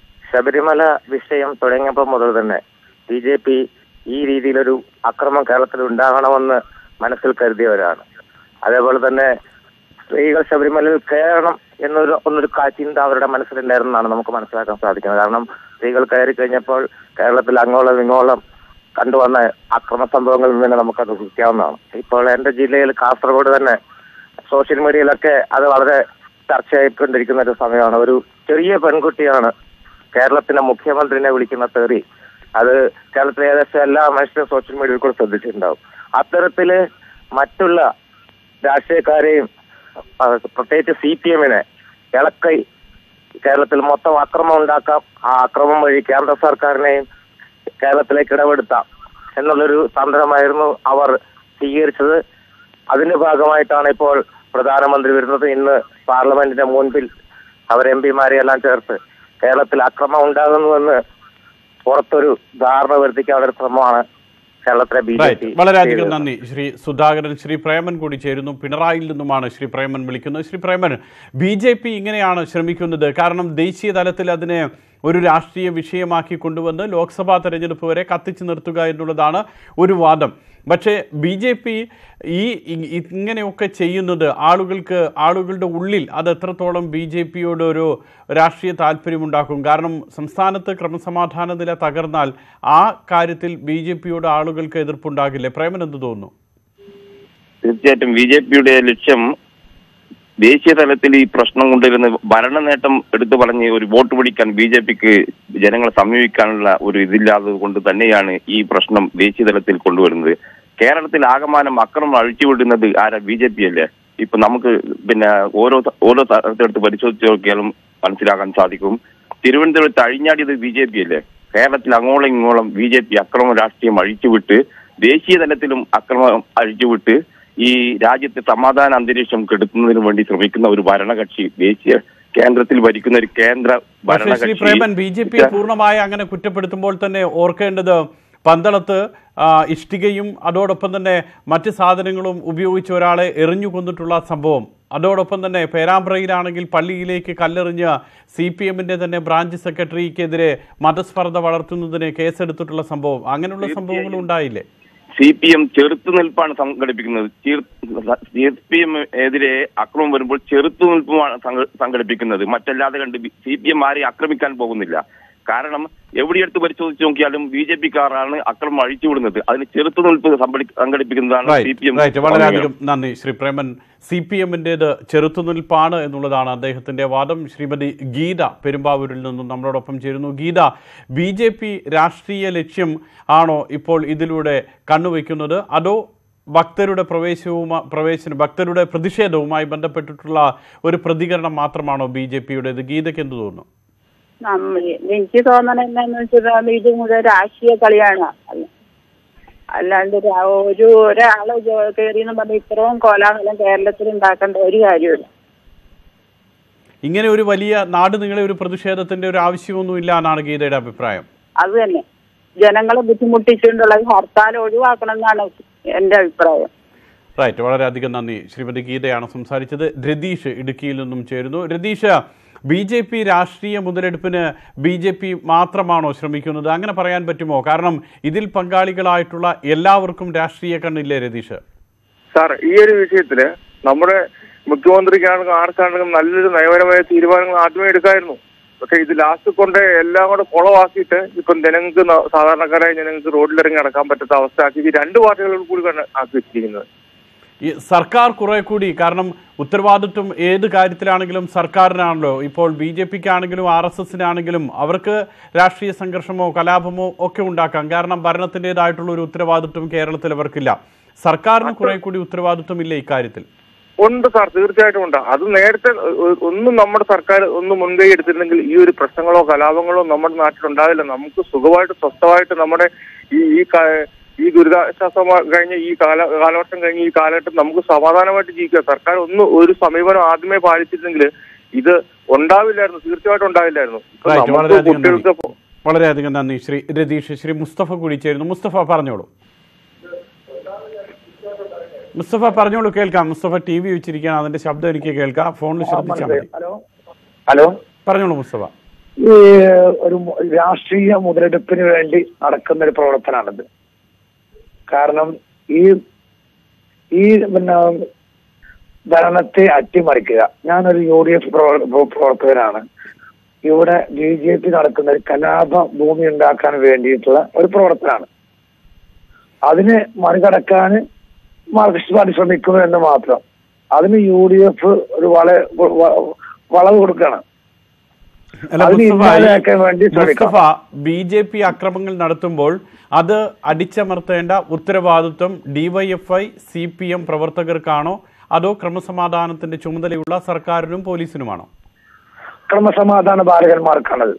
ശബരിമല വിഷയം തുടങ്ങിയപ്പോൾ മുതൽ തന്നെ ബി ജെ പി ഈ രീതിയിലൊരു അക്രമം കേരളത്തിൽ ഉണ്ടാകണമെന്ന് മനസ്സിൽ കരുതിയവരാണ് അതേപോലെ തന്നെ സ്ത്രീകൾ ശബരിമലയിൽ കയറണം എന്നൊരു ഒന്നൊരു കാ- ചിന്ത അവരുടെ മനസ്സിലുണ്ടായിരുന്നാണ് നമുക്ക് മനസ്സിലാക്കാൻ സാധിക്കുന്നത് കാരണം സ്ത്രീകൾ കയറി കഴിഞ്ഞപ്പോൾ കേരളത്തിൽ അങ്ങോളം ഇങ്ങോളം കണ്ടുവന്ന അക്രമ സംഭവങ്ങളിൽ നിന്ന് നമുക്കത് ഊഹിക്കാവുന്നതാണ് ഇപ്പോൾ എന്റെ ജില്ലയിൽ കാസർഗോഡ് തന്നെ സോഷ്യൽ മീഡിയയിലൊക്കെ അത് വളരെ ചർച്ചയായിക്കൊണ്ടിരിക്കുന്ന ഒരു സമയമാണ് ഒരു ചെറിയ പെൺകുട്ടിയാണ് കേരളത്തിന്റെ മുഖ്യമന്ത്രിനെ വിളിക്കുന്ന തെറി അത് കേരളത്തിലെ ഏകദേശം എല്ലാ മനുഷ്യരും സോഷ്യൽ മീഡിയയിൽ കൂടെ ശ്രദ്ധിച്ചിട്ടുണ്ടാവും അത്തരത്തില് മറ്റുള്ള രാഷ്ട്രീയക്കാരെയും ആ, പ്രത്യേകിച്ച് സി പി എമ്മിനെ ഇളക്കൈ കേരളത്തിൽ മൊത്തം അക്രമം ഉണ്ടാക്കാം ആ അക്രമം വഴി കേന്ദ്ര സർക്കാരിനെയും കേരളത്തിലേക്ക് ഇടപെടുത്താം എന്നുള്ളൊരു തന്ത്രമായിരുന്നു അവർ സ്വീകരിച്ചത് അതിന്റെ ഭാഗമായിട്ടാണ് ഇപ്പോൾ പ്രധാനമന്ത്രി വരുന്നത് ഇന്ന് പാർലമെന്റിന്റെ മുൻപിൽ അവർ എം പിമാരെ എല്ലാം ചേർത്ത് കേരളത്തിൽ അക്രമം ഉണ്ടാകുന്നുവെന്ന് പുറത്തൊരു ധാരണ വരുത്തിക്കാനുള്ള ഒരു ശ്രമമാണ് കേരളത്തിലെ ബി ജെ റൈറ്റ് പി വളരെയധികം നന്ദി ശ്രീ സുധാകരൻ ശ്രീ പ്രേമൻ കൂടി ചേരുന്നു പിണറായിയിൽ നിന്നുമാണ് ശ്രീ പ്രേമൻ വിളിക്കുന്നത് Shri Preman B J P ഇങ്ങനെയാണ് ശ്രമിക്കുന്നത് കാരണം ദേശീയ തലത്തിൽ അതിനെ ഒരു രാഷ്ട്രീയ വിഷയമാക്കി കൊണ്ടുവന്ന് ലോക്സഭാ തെരഞ്ഞെടുപ്പ് വരെ കത്തിച്ചു നിർത്തുക എന്നുള്ളതാണ് ഒരു വാദം പക്ഷേ ബി ജെ പി ഈ ഇ- ഇങ്ങനെയൊക്കെ ചെയ്യുന്നത് ആളുകൾക്ക് ആളുകളുടെ ഉള്ളിൽ അത് എത്രത്തോളം ബി ജെ പിയോട് ഒരു രാഷ്ട്രീയ താല്പര്യമുണ്ടാക്കും കാരണം സംസ്ഥാനത്ത് ക്രമസമാധാന നില തകർന്നാൽ ആ കാര്യത്തിൽ ബി ജെ പിയോട് ആളുകൾക്ക് എതിർപ്പുണ്ടാകില്ലേ പ്രേമൻ എന്ത് തോന്നുന്നു തീർച്ചയായിട്ടും ബി ജെ പിയുടെ ലക്ഷ്യം ദേശീയ തലത്തിൽ ഈ പ്രശ്നം കൊണ്ടുവരുന്ന ഭരണ നേട്ടം എടുത്തു പറഞ്ഞ് ഒരു വോട്ട് പിടിക്കാൻ ബി ജെ പിക്ക് ജനങ്ങളെ സമീപിക്കാനുള്ള ഒരു ഇതില്ലാത്തത് കൊണ്ട് തന്നെയാണ് ഈ പ്രശ്നം ദേശീയ തലത്തിൽ കൊണ്ടുവരുന്നത് കേരളത്തിൽ ആകമാനം അക്രമം അഴിച്ചുവിടുന്നത് ആരാ ബി ജെ പി അല്ലേ ഇപ്പൊ നമുക്ക് പിന്നെ ഓരോ ഓരോ സ്ഥലത്തെടുത്ത് പരിശോധിച്ച് നോക്കിയാലും മനസ്സിലാക്കാൻ സാധിക്കും തിരുവനന്തപുരത്ത് അഴിഞ്ഞാടിയത് ബി ജെ പി അല്ലേ കേരളത്തിൽ അങ്ങോളം ഇങ്ങോളം ബി ജെ പി അക്രമ രാഷ്ട്രീയം അഴിച്ചുവിട്ട് ദേശീയ തലത്തിലും അക്രമം അഴിച്ചുവിട്ട് ഈ രാജ്യത്തെ സമാധാന അന്തരീക്ഷം കെടുത്തുന്നതിന് വേണ്ടി ശ്രമിക്കുന്ന ഒരു ഭരണകക്ഷി ദേശീയ കേന്ദ്രത്തിൽ ഭരിക്കുന്ന ഒരു കേന്ദ്ര പക്ഷേ ശ്രീ പ്രേമൻ ബി ജെ പിയെ ഭരണകക്ഷി പൂർണ്ണമായി അങ്ങനെ കുറ്റപ്പെടുത്തുമ്പോൾ തന്നെ ഓർക്കേണ്ടത് പന്തളത്ത് ആ, ഇഷ്ടികയും അതോടൊപ്പം തന്നെ മറ്റ് സാധനങ്ങളും ഉപയോഗിച്ച് ഒരാളെ എറിഞ്ഞു കൊന്നിട്ടുള്ള സംഭവം അതോടൊപ്പം തന്നെ പേരാമ്പ്രയിലാണെങ്കിൽ പള്ളിയിലേക്ക് കല്ലെറിഞ്ഞ് സി പി എമ്മിന്റെ തന്നെ ബ്രാഞ്ച് സെക്രട്ടറിക്കെതിരെ മതസ്പർദ്ധ വളർത്തുന്നതിന് കേസെടുത്തിട്ടുള്ള സംഭവം അങ്ങനെയുള്ള സംഭവങ്ങൾ ഉണ്ടായില്ലേ സി പി എം ചെറുത്തുനിൽപ്പാണ് സംഘടിപ്പിക്കുന്നത് സി പി എം എതിരെ അക്രമം വരുമ്പോൾ ചെറുത്തുനിൽപ്പുമാണ് സംഘ- സംഘടിപ്പിക്കുന്നത് മറ്റല്ലാതെ കണ്ട് സി പി എം ആരെയും ആക്രമിക്കാൻ പോകുന്നില്ല കാരണം എവിടെയെടുത്ത് പരിശോധിച്ച് നോക്കിയാലും ബി ജെ പിക്കാരാണ് അക്രമം അഴിച്ചുവിടുന്നത് അതിന് ചെറുത്തുനിൽപ്പ് സംഘടി- സംഘടിപ്പിക്കുന്നതാണ് സി പി എം റൈറ്റ് വളരെയധികം നന്ദി ശ്രീ പ്രേമൻ സി പി എമ്മിൻ്റേത് ചെറുത്തുനിൽപ്പാണ് എന്നുള്ളതാണ് അദ്ദേഹത്തിന്റെ വാദം ശ്രീമതി ഗീത പെരുമ്പാവൂരിൽ നിന്നും നമ്മളോടൊപ്പം ചേരുന്നു ഗീത ബി ജെ പി രാഷ്ട്രീയ ലക്ഷ്യം ആണോ ഇപ്പോൾ ഇതിലൂടെ കണ്ണുവെക്കുന്നത് അതോ ഭക്തരുടെ പ്രവേശവും പ്രവേശന ഭക്തരുടെ പ്രതിഷേധവുമായി ബന്ധപ്പെട്ടിട്ടുള്ള ഒരു പ്രതികരണം മാത്രമാണോ ബി ജെ പിയുടേത് ഗീതയ്ക്ക് എന്ത് തോന്നുന്നു നമ്മ- എനിക്ക് തോന്നണ എന്താന്ന് വെച്ചാൽ ഇത് മുഴുവൻ രാഷ്ട്രീയ കളിയാണ് അല്ല- അല്ലാണ്ട് രാ- ഒരു ഒരാള് കയറി എന്ന് പറഞ്ഞ ഇത്രയും കോലാഹലം കേരളത്തിൽ ഉണ്ടാക്കേണ്ട ഒരു കാര്യമില്ല ഇങ്ങനെ ഒരു വലിയ നാട് നിങ്ങളെ ഒരു പ്രതിഷേധത്തിന്റെ ഒരു ആവശ്യമൊന്നുമില്ല എന്നാണ് ഗീതയുടെ അഭിപ്രായം അത് തന്നെ ജനങ്ങളെ ബുദ്ധിമുട്ടിച്ചുകൊണ്ടുള്ള ഈ ഹർത്താൽ ഒഴിവാക്കണം എന്നാണ് എന്റെ അഭിപ്രായം റൈറ്റ് വളരെയധികം നന്ദി ശ്രീമതി ഗീതയാണ് സംസാരിച്ചത് രതീഷ് ഇടുക്കിയിൽ നിന്നും ചേരുന്നു രതീഷ് ബി ജെ പി രാഷ്ട്രീയ മുതലെടുപ്പിന് ബി ജെ പി മാത്രമാണോ ശ്രമിക്കുന്നത് അങ്ങനെ പറയാൻ പറ്റുമോ കാരണം ഇതിൽ പങ്കാളികളായിട്ടുള്ള എല്ലാവർക്കും രാഷ്ട്രീയ കണ്ണില്ലേ രതീഷ് സാർ ഈ ഒരു വിഷയത്തില് നമ്മുടെ മുഖ്യമന്ത്രിക്കാണെങ്കിലും ആർക്കാണെങ്കിലും നല്ലൊരു നയപരമായ തീരുമാനങ്ങൾ ആദ്യമേ എടുക്കായിരുന്നു പക്ഷെ ഇത് ലാസ്റ്റ് കൊണ്ട് എല്ലാം കൂടെ കുളവാക്കിയിട്ട് ഇപ്പം ജനങ്ങൾക്ക് ന- സാധാരണക്കാരായ ജനങ്ങൾക്ക് റോഡിലിറങ്ങി നടക്കാൻ പറ്റാത്ത അവസ്ഥ ആക്കി ഈ രണ്ട് പാർട്ടികളും കൂടി കണ്ട് ആക്കി വെച്ചിരിക്കുന്നത് ഈ സർക്കാർ കുറെ കൂടി കാരണം ഉത്തരവാദിത്വം ഏത് കാര്യത്തിലാണെങ്കിലും സർക്കാരിനാണല്ലോ ഇപ്പോൾ ബി ജെ പിക്ക് ആണെങ്കിലും ആർ എസ് എസിനാണെങ്കിലും അവർക്ക് രാഷ്ട്രീയ സംഘർഷമോ കലാപമോ ഒക്കെ ഉണ്ടാക്കാം കാരണം ഭരണത്തിൻ്റെതായിട്ടുള്ള ഒരു ഉത്തരവാദിത്വം കേരളത്തിൽ അവർക്കില്ല സർക്കാരിന് കുറെ കൂടി ഉത്തരവാദിത്വം ഇല്ല ഇക്കാര്യത്തിൽ ഉണ്ട് സാർ തീർച്ചയായിട്ടും ഉണ്ട് അത് നേരത്തെ ഒ- ഒന്നും നമ്മുടെ സർക്കാർ ഒന്ന് മുൻകൈ എടുത്തിരുന്നെങ്കിൽ ഈ ഒരു പ്രശ്നങ്ങളോ കലാപങ്ങളോ നമ്മുടെ നാട്ടിൽ ഉണ്ടാവില്ല നമുക്ക് സുഖമായിട്ട് സ്വസ്ഥമായിട്ട് നമ്മുടെ ഈ ഈ കാ- ഈ ദുരിതാശ്വാസം കഴിഞ്ഞ ഈ കാല കാലവർഷം കഴിഞ്ഞ ഈ കാലഘട്ടം നമുക്ക് സമാധാനമായിട്ട് ജീവിക്കാം സർക്കാർ ഒന്ന് ഒരു സമീപനം ആദ്യമേ പാലിച്ചിരുന്നെങ്കിൽ ഇത് ഉണ്ടാവില്ലായിരുന്നു തീർച്ചയായിട്ടും ഉണ്ടാവില്ലായിരുന്നു ഇപ്പൊ റൈറ്റ് നമുക്ക് വളരെയധികം കുട്ടികൾക്ക് നന്ദി വളരെയധികം നന്ദി ശ്രീ രതീഷ് ശ്രീ മുസ്തഫ കൂടി ചേരുന്നു മുസ്തഫ പറഞ്ഞോളൂ മുസ്തഫ പറഞ്ഞോളൂ കേൾക്കാം മുസ്തഫ ടി വി വെച്ചിരിക്കുകയാണ് അതിന്റെ ശബ്ദം എനിക്ക് കേൾക്കാം ഫോണിൽ ശ്രദ്ധിച്ചാൽ മതി ഹലോ ഹലോ പറഞ്ഞോളൂ മുസ്തഫ ഈ ഒരു മു- രാഷ്ട്രീയ മുതലെടുപ്പിന് വേണ്ടി നടക്കുന്ന ഒരു പ്രവർത്തനമാണിത് കാരണം ഈ ഈ പിന്നെ ഭരണത്തെ അട്ടിമറിക്കുക ഞാനൊരു യു ഡി എഫ് പ്രവർത്തകനാണ് ഇവിടെ ബി ജെ പി നടക്കുന്ന ഒരു കലാപ ഭൂമി ഉണ്ടാക്കാൻ വേണ്ടിയിട്ടുള്ള ഒരു പ്രവർത്തനമാണ് അതിനെ മറികടക്കാൻ മാർക്സിസ്റ്റ് പാർട്ടി ശ്രമിക്കുന്നു എന്ന് മാത്രം അതിന് യു ഡി എഫ് ഒരു വള വ- വളവ് കൊടുക്കുകയാണ് അല്ല അതിന് മുസ്തഫ ഇല്ലാതാക്കാൻ വേണ്ടി ശ്രമിക്കാം മുസ്തഫ ബി ജെ പി അക്രമങ്ങൾ നടത്തുമ്പോൾ അത് അടിച്ചമർത്തേണ്ട ഉത്തരവാദിത്വം ഡിവൈഎഫ്ഐ സി പി എം പ്രവർത്തകർക്കാണോ അതോ ക്രമസമാധാനത്തിന്റെ ചുമതലയുള്ള സർക്കാരിനും പോലീസിനുമാണോ ക്രമസമാധാന ബാലകന്മാർക്കാണത്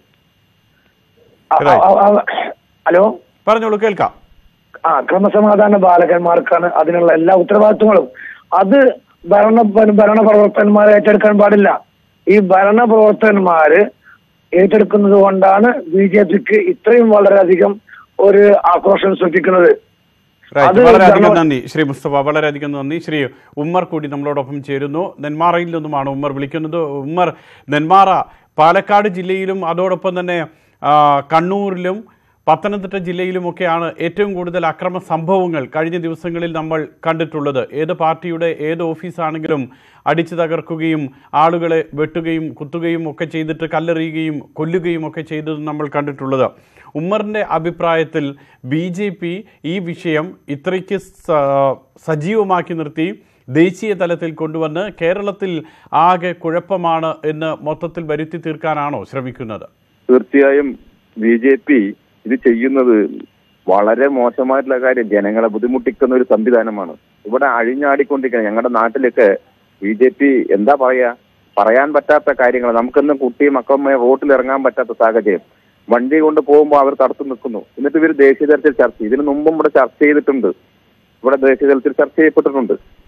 അ- അ- അ- അ- ഹലോ പറഞ്ഞോളൂ കേൾക്കാം ആ ക്രമസമാധാന ബാലകന്മാർക്കാണ് അതിനുള്ള എല്ലാ ഉത്തരവാദിത്വങ്ങളും അത് ഭരണ ഭരണ പ്രവർത്തകന്മാർ ഏറ്റെടുക്കാൻ പാടില്ല ഈ ഭരണ പ്രവർത്തകന്മാര് ഏറ്റെടുക്കുന്നത് കൊണ്ടാണ് ബി ജെ പിക്ക് ഇത്രയും വളരെയധികം ഒരു ആക്രോശം സൃഷ്ടിക്കുന്നത് റൈറ്റ് അത് വളരെയധികം ധർമ്മ- നന്ദി ശ്രീ മുസ്തഫ വളരെയധികം നന്ദി ശ്രീ ഉമ്മർ കൂടി നമ്മളോടൊപ്പം ചേരുന്നു നെന്മാറയിൽ നിന്നുമാണ് ഉമ്മർ വിളിക്കുന്നത് ഉമ്മർ നെന്മാറ പാലക്കാട് ജില്ലയിലും അതോടൊപ്പം തന്നെ ആ, കണ്ണൂരിലും പത്തനംതിട്ട ജില്ലയിലുമൊക്കെയാണ് ഏറ്റവും കൂടുതൽ അക്രമ സംഭവങ്ങൾ കഴിഞ്ഞ ദിവസങ്ങളിൽ നമ്മൾ കണ്ടിട്ടുള്ളത് ഏത് പാർട്ടിയുടെ ഏത് ഓഫീസാണെങ്കിലും അടിച്ചു തകർക്കുകയും ആളുകളെ വെട്ടുകയും കുത്തുകയും ഒക്കെ ചെയ്തിട്ട് കല്ലെറിയുകയും കൊല്ലുകയും ഒക്കെ ചെയ്തത് നമ്മൾ കണ്ടിട്ടുള്ളത് ഉമ്മറിൻ്റെ അഭിപ്രായത്തിൽ ബി ജെ പി ഈ വിഷയം ഇത്രയ്ക്ക് സ- സജീവമാക്കി നിർത്തി ദേശീയ തലത്തിൽ കൊണ്ടുവന്ന് കേരളത്തിൽ ആകെ കുഴപ്പമാണ് എന്ന് മൊത്തത്തിൽ വരുത്തി തീർക്കാനാണോ ശ്രമിക്കുന്നത് തീർച്ചയായും ബി ജെ പി ഇത് ചെയ്യുന്നത് വളരെ മോശമായിട്ടുള്ള കാര്യം ജനങ്ങളെ ബുദ്ധിമുട്ടിക്കുന്ന ഒരു സംവിധാനമാണ് ഇവിടെ അഴിഞ്ഞാടിക്കൊണ്ടിരിക്കുന്നത് ഞങ്ങളുടെ നാട്ടിലൊക്കെ ബി ജെ പി എന്താ പറയാ പറയാൻ പറ്റാത്ത കാര്യങ്ങൾ നമുക്കൊന്നും കുട്ടിയും മക്കളും റോട്ടിൽ ഇറങ്ങാൻ പറ്റാത്ത സാഹചര്യം വണ്ടി കൊണ്ട് പോകുമ്പോൾ അവർ തടുത്തു നിൽക്കുന്നു എന്നിട്ട് ഇവർ ദേശീയ തലത്തിൽ ചർച്ച ചെയ്യും. ഇതിനു മുമ്പും ഇവിടെ ചർച്ച ചെയ്തിട്ടുണ്ട് ഇവിടെ ദേശീയ തലത്തിൽ ചർച്ച ചെയ്യപ്പെട്ടിട്ടുണ്ട്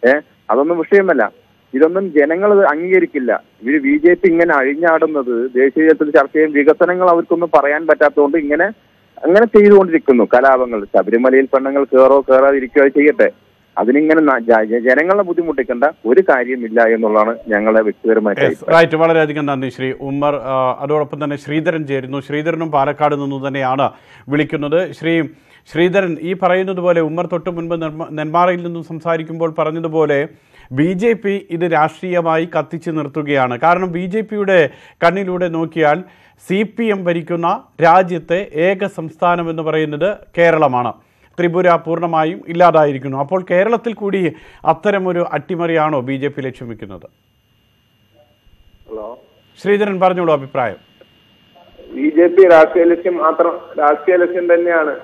ഏഹ് അതൊന്നും വിഷയമല്ല ഇതൊന്നും ജനങ്ങൾ അംഗീകരിക്കില്ല ഇവര് ബി ജെ പി ഇങ്ങനെ അഴിഞ്ഞാടുന്നത് ദേശീയ തലത്തിൽ ചർച്ച ചെയ്യും വികസനങ്ങൾ അവർക്കൊന്നും പറയാൻ പറ്റാത്തതുകൊണ്ട് ഇങ്ങനെ അങ്ങനെ ചെയ്തുകൊണ്ടിരിക്കുന്നു കലാപങ്ങൾ ശബരിമലയിൽ പെണ്ണുങ്ങൾ കയറോ കയറാതിരിക്കുകയോ ചെയ്യട്ടെ അതിനിങ്ങനെ ന- ജ- ജനങ്ങളെ ബുദ്ധിമുട്ടിക്കേണ്ട ഒരു കാര്യമില്ല എന്നുള്ളതാണ് ഞങ്ങളെ വ്യക്തിപരമായിട്ട് യെസ് റൈറ്റ് വളരെയധികം നന്ദി ശ്രീ ഉമ്മർ ആ, അതോടൊപ്പം തന്നെ ശ്രീധരൻ ചേരുന്നു ശ്രീധരനും പാലക്കാട് നിന്നു തന്നെയാണ് വിളിക്കുന്നത് ശ്രീ ശ്രീധരൻ ഈ പറയുന്നത് പോലെ ഉമ്മർ തൊട്ട് മുൻപ് നെന്മ- നെന്മാറയിൽ നിന്നും സംസാരിക്കുമ്പോൾ പറഞ്ഞതുപോലെ ബി ജെ പി ഇത് രാഷ്ട്രീയമായി കത്തിച്ചു നിർത്തുകയാണ് കാരണം ബി ജെ പിയുടെ കണ്ണിലൂടെ നോക്കിയാൽ സി പി എം ഭരിക്കുന്ന രാജ്യത്തെ ഏക സംസ്ഥാനം എന്ന് പറയുന്നത് കേരളമാണ് ത്രിപുര പൂർണ്ണമായും ഇല്ലാതായിരിക്കുന്നു അപ്പോൾ കേരളത്തിൽ കൂടി അത്തരമൊരു അട്ടിമറിയാണോ ബി ജെ പി ലക്ഷ്യം വെക്കുന്നത് ഹലോ ശ്രീധരൻ പറഞ്ഞോളൂ അഭിപ്രായം ബി ജെ പി രാഷ്ട്രീയ ലക്ഷ്യം മാത്രം രാഷ്ട്രീയ ലക്ഷ്യം തന്നെയാണ്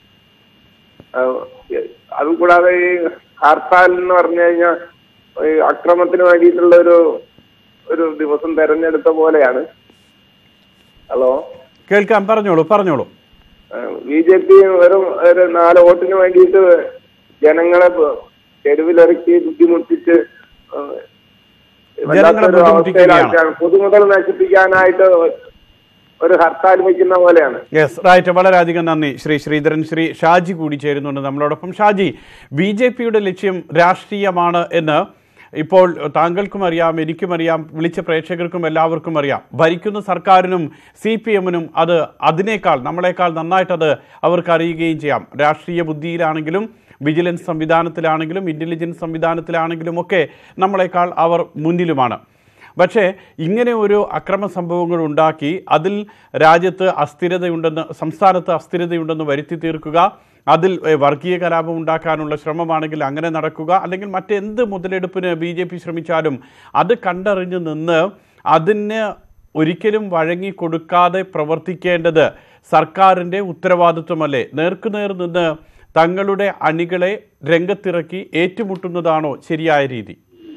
ആഹ് അതുകൂടാതെ ഈ ഹർത്താൽ എന്ന് പറഞ്ഞു കഴിഞ്ഞാൽ ഈ അക്രമത്തിന് വേണ്ടിയിട്ടുള്ള ഒരു ഒരു ദിവസം തെരഞ്ഞെടുത്ത പോലെയാണ് ഹലോ കേൾക്കാം പറഞ്ഞോളൂ പറഞ്ഞോളൂ ബി ജെ പി വെറും ഒരു നാല് വോട്ടിന് വേണ്ടിയിട്ട് ജനങ്ങളെ ബ- തെരുവിലിറക്കി ബുദ്ധിമുട്ടിച്ച് ആഹ് വല്ലാത്തൊരു ബുദ്ധിമുട്ടിക്കുകയാണ്. അവസ്ഥയിലാക്കുകയാണ് പൊതുമുതൽ നശിപ്പിക്കാനായിട്ട് ഒരു ഹർത്താൽ വയ്ക്കുന്ന പോലെയാണ് യെസ് റൈറ്റ് വളരെയധികം നന്ദി ശ്രീ ശ്രീധരൻ ശ്രീ ഷാജി കൂടി ചേരുന്നുണ്ട് നമ്മളോടൊപ്പം ഷാജി ബി ജെ പിയുടെ ലക്ഷ്യം രാഷ്ട്രീയമാണ് എന്ന് ഇപ്പോൾ താങ്കൾക്കും അറിയാം എനിക്കും അറിയാം വിളിച്ച പ്രേക്ഷകർക്കും എല്ലാവർക്കും അറിയാം ഭരിക്കുന്ന സർക്കാരിനും സി പി എമ്മിനും അത് അതിനേക്കാൾ നമ്മളെക്കാൾ നന്നായിട്ടത് അവർക്ക് അറിയുകയും ചെയ്യാം രാഷ്ട്രീയ ബുദ്ധിയിലാണെങ്കിലും വിജിലൻസ് സംവിധാനത്തിലാണെങ്കിലും ഇൻ്റലിജൻസ് സംവിധാനത്തിലാണെങ്കിലും ഒക്കെ നമ്മളെക്കാൾ അവർ മുന്നിലുമാണ് പക്ഷേ ഇങ്ങനെ ഒരു അക്രമ സംഭവങ്ങൾ ഉണ്ടാക്കി അതിൽ രാജ്യത്ത് അസ്ഥിരതയുണ്ടെന്ന് സംസ്ഥാനത്ത് അസ്ഥിരതയുണ്ടെന്ന് വരുത്തി തീർക്കുക അതിൽ ഏ, വർഗീയ കലാപം ഉണ്ടാക്കാനുള്ള ശ്രമമാണെങ്കിൽ അങ്ങനെ നടക്കുക അല്ലെങ്കിൽ മറ്റെന്ത് മുതലെടുപ്പിന് ബി ജെ പി ശ്രമിച്ചാലും അത് കണ്ടറിഞ്ഞ് നിന്ന് അതിന് ഒരിക്കലും വഴങ്ങിക്കൊടുക്കാതെ പ്രവർത്തിക്കേണ്ടത് സർക്കാരിൻ്റെ ഉത്തരവാദിത്വമല്ലേ നേർക്കുനേർ നിന്ന് തങ്ങളുടെ അണികളെ രംഗത്തിറക്കി ഏറ്റുമുട്ടുന്നതാണോ ശരിയായ രീതി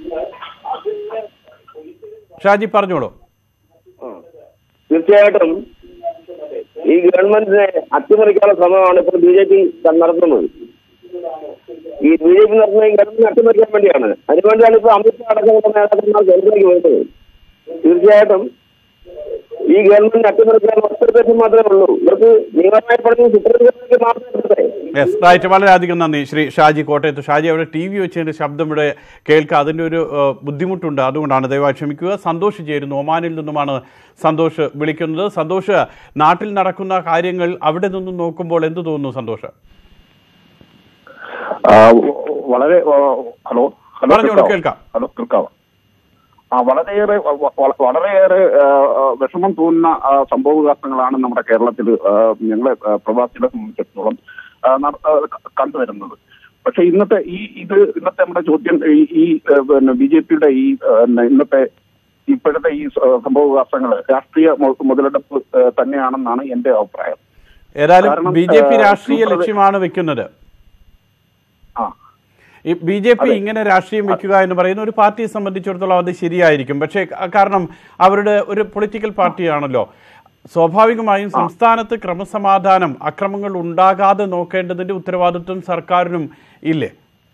ഷാജി പറഞ്ഞോളൂ തീർച്ചയായിട്ടും ഈ ഗവൺമെന്റിനെ അട്ടിമറിക്കാനുള്ള ശ്രമമാണ് ഇപ്പോൾ ബി ജെ പി നടത്തുന്നത് ഈ ബി ജെ പി നടത്തുന്ന ഈ ഗവൺമെന്റ് അട്ടിമറിക്കാൻ വേണ്ടിയാണ് അതിനുവേണ്ടിയാണ് ഇപ്പോൾ അമിത്ഷാ അടക്കമുള്ള നേതാക്കന്മാർ കേന്ദ്രത്തിലേക്ക് വരുന്നത് തീർച്ചയായിട്ടും ഈ ഗവൺമെന്റ് അട്ടിമറിക്കാൻ ഒറ്റ ഉദ്ദേശം മാത്രമേ ഉള്ളൂ ഇവർക്ക് നിയമമായി പറഞ്ഞ് സുപ്രീം കോടതിക്ക് മാത്രമേ എടുത്തേ യെസ് റൈറ്റ് വളരെയധികം നന്ദി ശ്രീ ഷാജി കോട്ടയത്ത് ഷാജി അവിടെ ടി വി വെച്ചതിൻ്റെ ശബ്ദം ഇവിടെ കേൾക്കുക അതിൻ്റെ ഒരു ഏഹ്, ബുദ്ധിമുട്ടുണ്ട് അതുകൊണ്ടാണ് ദയവായി ക്ഷമിക്കുക സന്തോഷ് ചേരുന്നു ഒമാനിൽ നിന്നുമാണ് സന്തോഷ് വിളിക്കുന്നത് സന്തോഷ് നാട്ടിൽ നടക്കുന്ന കാര്യങ്ങൾ അവിടെ നിന്നും നോക്കുമ്പോൾ എന്ത് തോന്നുന്നു സന്തോഷ് ആ, വളരെ ആ, ഹലോ ഹലോ പറഞ്ഞോളൂ, കേൾക്കാവോ? കേൾക്കാം. ഹലോ കേൾക്കാവോ ആ വളരെയേറെ വ- വ- വളരെയേറെ ആ, ആ, വിഷമം തോന്നുന്ന ആ, സംഭവവികാസങ്ങളാണ് നമ്മുടെ കേരളത്തിൽ ഞങ്ങളെ ആ, പ്രവാസികളെ സംബന്ധിച്ചിടത്തോളം ആ, നട- ആ, ക- കണ്ടുവരുന്നത് പക്ഷെ ഇന്നത്തെ ഈ ഇത് ഇന്നത്തെ നമ്മുടെ ചോദ്യം ഈ ഈ ആ, പിന്നെ ബി ജെ പിയുടെ ഈ ആ, പിന്നെ ഇന്നത്തെ ഇപ്പോഴത്തെ ഈ സംഭവവികാസങ്ങൾ രാഷ്ട്രീയ മു- മുതലെടുപ്പ് ആ, തന്നെയാണെന്നാണ് എന്റെ അഭിപ്രായം ഏതായാലും കാരണം, ബി ജെ പി ഏഹ്, രാഷ്ട്രീയ സൂപ്രവ- ലക്ഷ്യമാണ് വെക്കുന്നത് ആ ഈ ബി ജെ പി അതെ. ഇങ്ങനെ രാഷ്ട്രീയം വെക്കുക എന്ന് പറയുന്ന ഒരു പാർട്ടിയെ സംബന്ധിച്ചിടത്തോളം അത് ശരിയായിരിക്കും പക്ഷേ ക- കാരണം അവരുടെ ഒരു പൊളിറ്റിക്കൽ പാർട്ടിയാണല്ലോ സ്വാഭാവികമായും സംസ്ഥാനത്ത് ക്രമസമാധാനം അക്രമങ്ങൾ ഉണ്ടാകാതെ നോക്കേണ്ടതിന്റെ ഉത്തരവാദിത്വം സർക്കാരിനും ഇല്ലേ